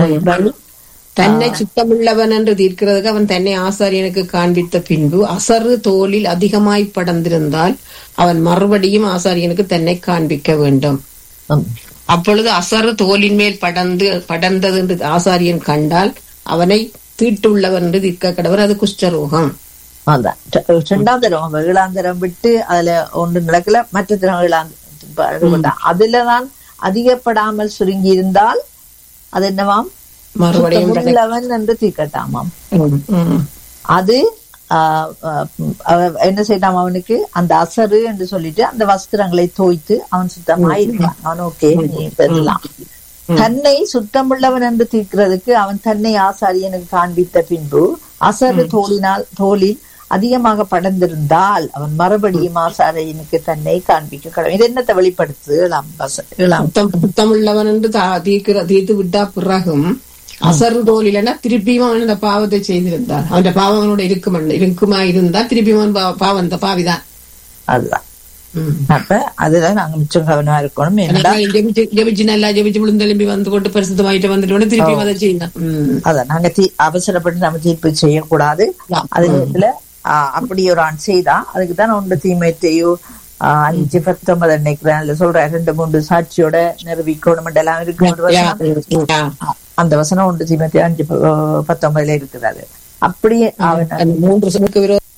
தன்னை சுத்தமுள்ளவன் என்று தீர்க்கிறதுக்கு அவன் தன்னை ஆசாரியனுக்கு காண்பித்த பின்பு அசறு தோலில் அதிகமாய் படர்ந்திருந்தால் அவன் மறுபடியும் ஆசாரியனுக்கு தன்னை காண்பிக்க வேண்டும் உம். அப்பொழுது அசறு தோலின் மேல் படர்ந்து படர்ந்தது என்று ஆசாரியன் கண்டால் அவனை தீட்டுள்ளவன் என்று தீர்க்க கடவர் அது குஷ்டரோகம் அதான் ரெ- ரெண்டாம் தரம் அவன் ஏழாம் தரம் விட்டு அதுல ஒன்று நடக்கல மற்ற தரம் ஏழாம் தரம் அதுலதான் அதிகப்படாமல் சுருங்கி இருந்தால் அது என்னவாம் மறுபடியும் சுத்தமுள்ளவன் என்று தீர்க்கட்டாமாம் உம். அது ஆஹ், ஆஹ், அவ- என்ன செய்யலாம் அவனுக்கு அந்த அசரு என்று சொல்லிட்டு அந்த வஸ்திரங்களை தோய்த்து அவன் சுத்தமாயிருக்கான் அவன் ஓகே நீ பெறலாம் தன்னை சுத்தமுள்ளவன் என்று தீர்க்கிறதுக்கு அவன் தன்னை ஆசாரியனுக்கு காண்பித்த பின்பு அசரு தோலினால் தோலில் அதிகமாக படர்ந்திருந்தால் அவன் மறுபடியும் ஆசாரியனுக்கு தன்னை காண்பிக்க கடவுள் இது என்னத்தை வெளிப்படுத்து ஏழாம் வச- ஏழாம் சுத்தம் சுத்தமுள்ளவன் என்று தா- தீர்க்கிற தீர்த்து விட்டா பிறகும் அசரு தோலிலனா திருப்பியும் அவன் அந்த பாவத்தை செய்திருந்தான் அவன் பாவம் அவனோட இருக்கும் இருக்குமா இருந்தா திருப்பியும் அவன் பா- பாவம் அந்த பாவிதான் அதுதான் உம். அப்ப அதுல நாங்க மிச்சம் கவனமா இருக்கணும் என்னடா எனக்கு ஜெபிச்சு ஜெபிச்சு நல்லா ஜெபிச்சு விழுந்தெலும்பி வந்து கொண்டு பரிசுத்தமாயிட்டு வந்துட்டு உடனே திருப்பி அதை செய்யலாம் உம். அதான் நாங்க தீ அவசரப்பட்டு நம்ம தீர்ப்பு செய்யக்கூடாது அதே நேரத்துல ஆஹ், அப்படி ஒரு ஆண் செய்தா அதுக்கு தான் ஒன்று தீமைத்தையோ ஆஹ், அஞ்சு பத்தொன்பது நினைக்கிறேன் அதுல சொல்றேன் ரெண்டு மூன்று சாட்சியோட நிரூபிக்கணும் எல்லாம் இருக்கு ஒரு வசனம். யா. அந்த வசனம் ஒன்று தீமைத்தையோ அஞ்சு ப- பத்தொன்பதுல இருக்குது அது அப்படியே அவன் அந்த மூன்று சனுக்கு விரோத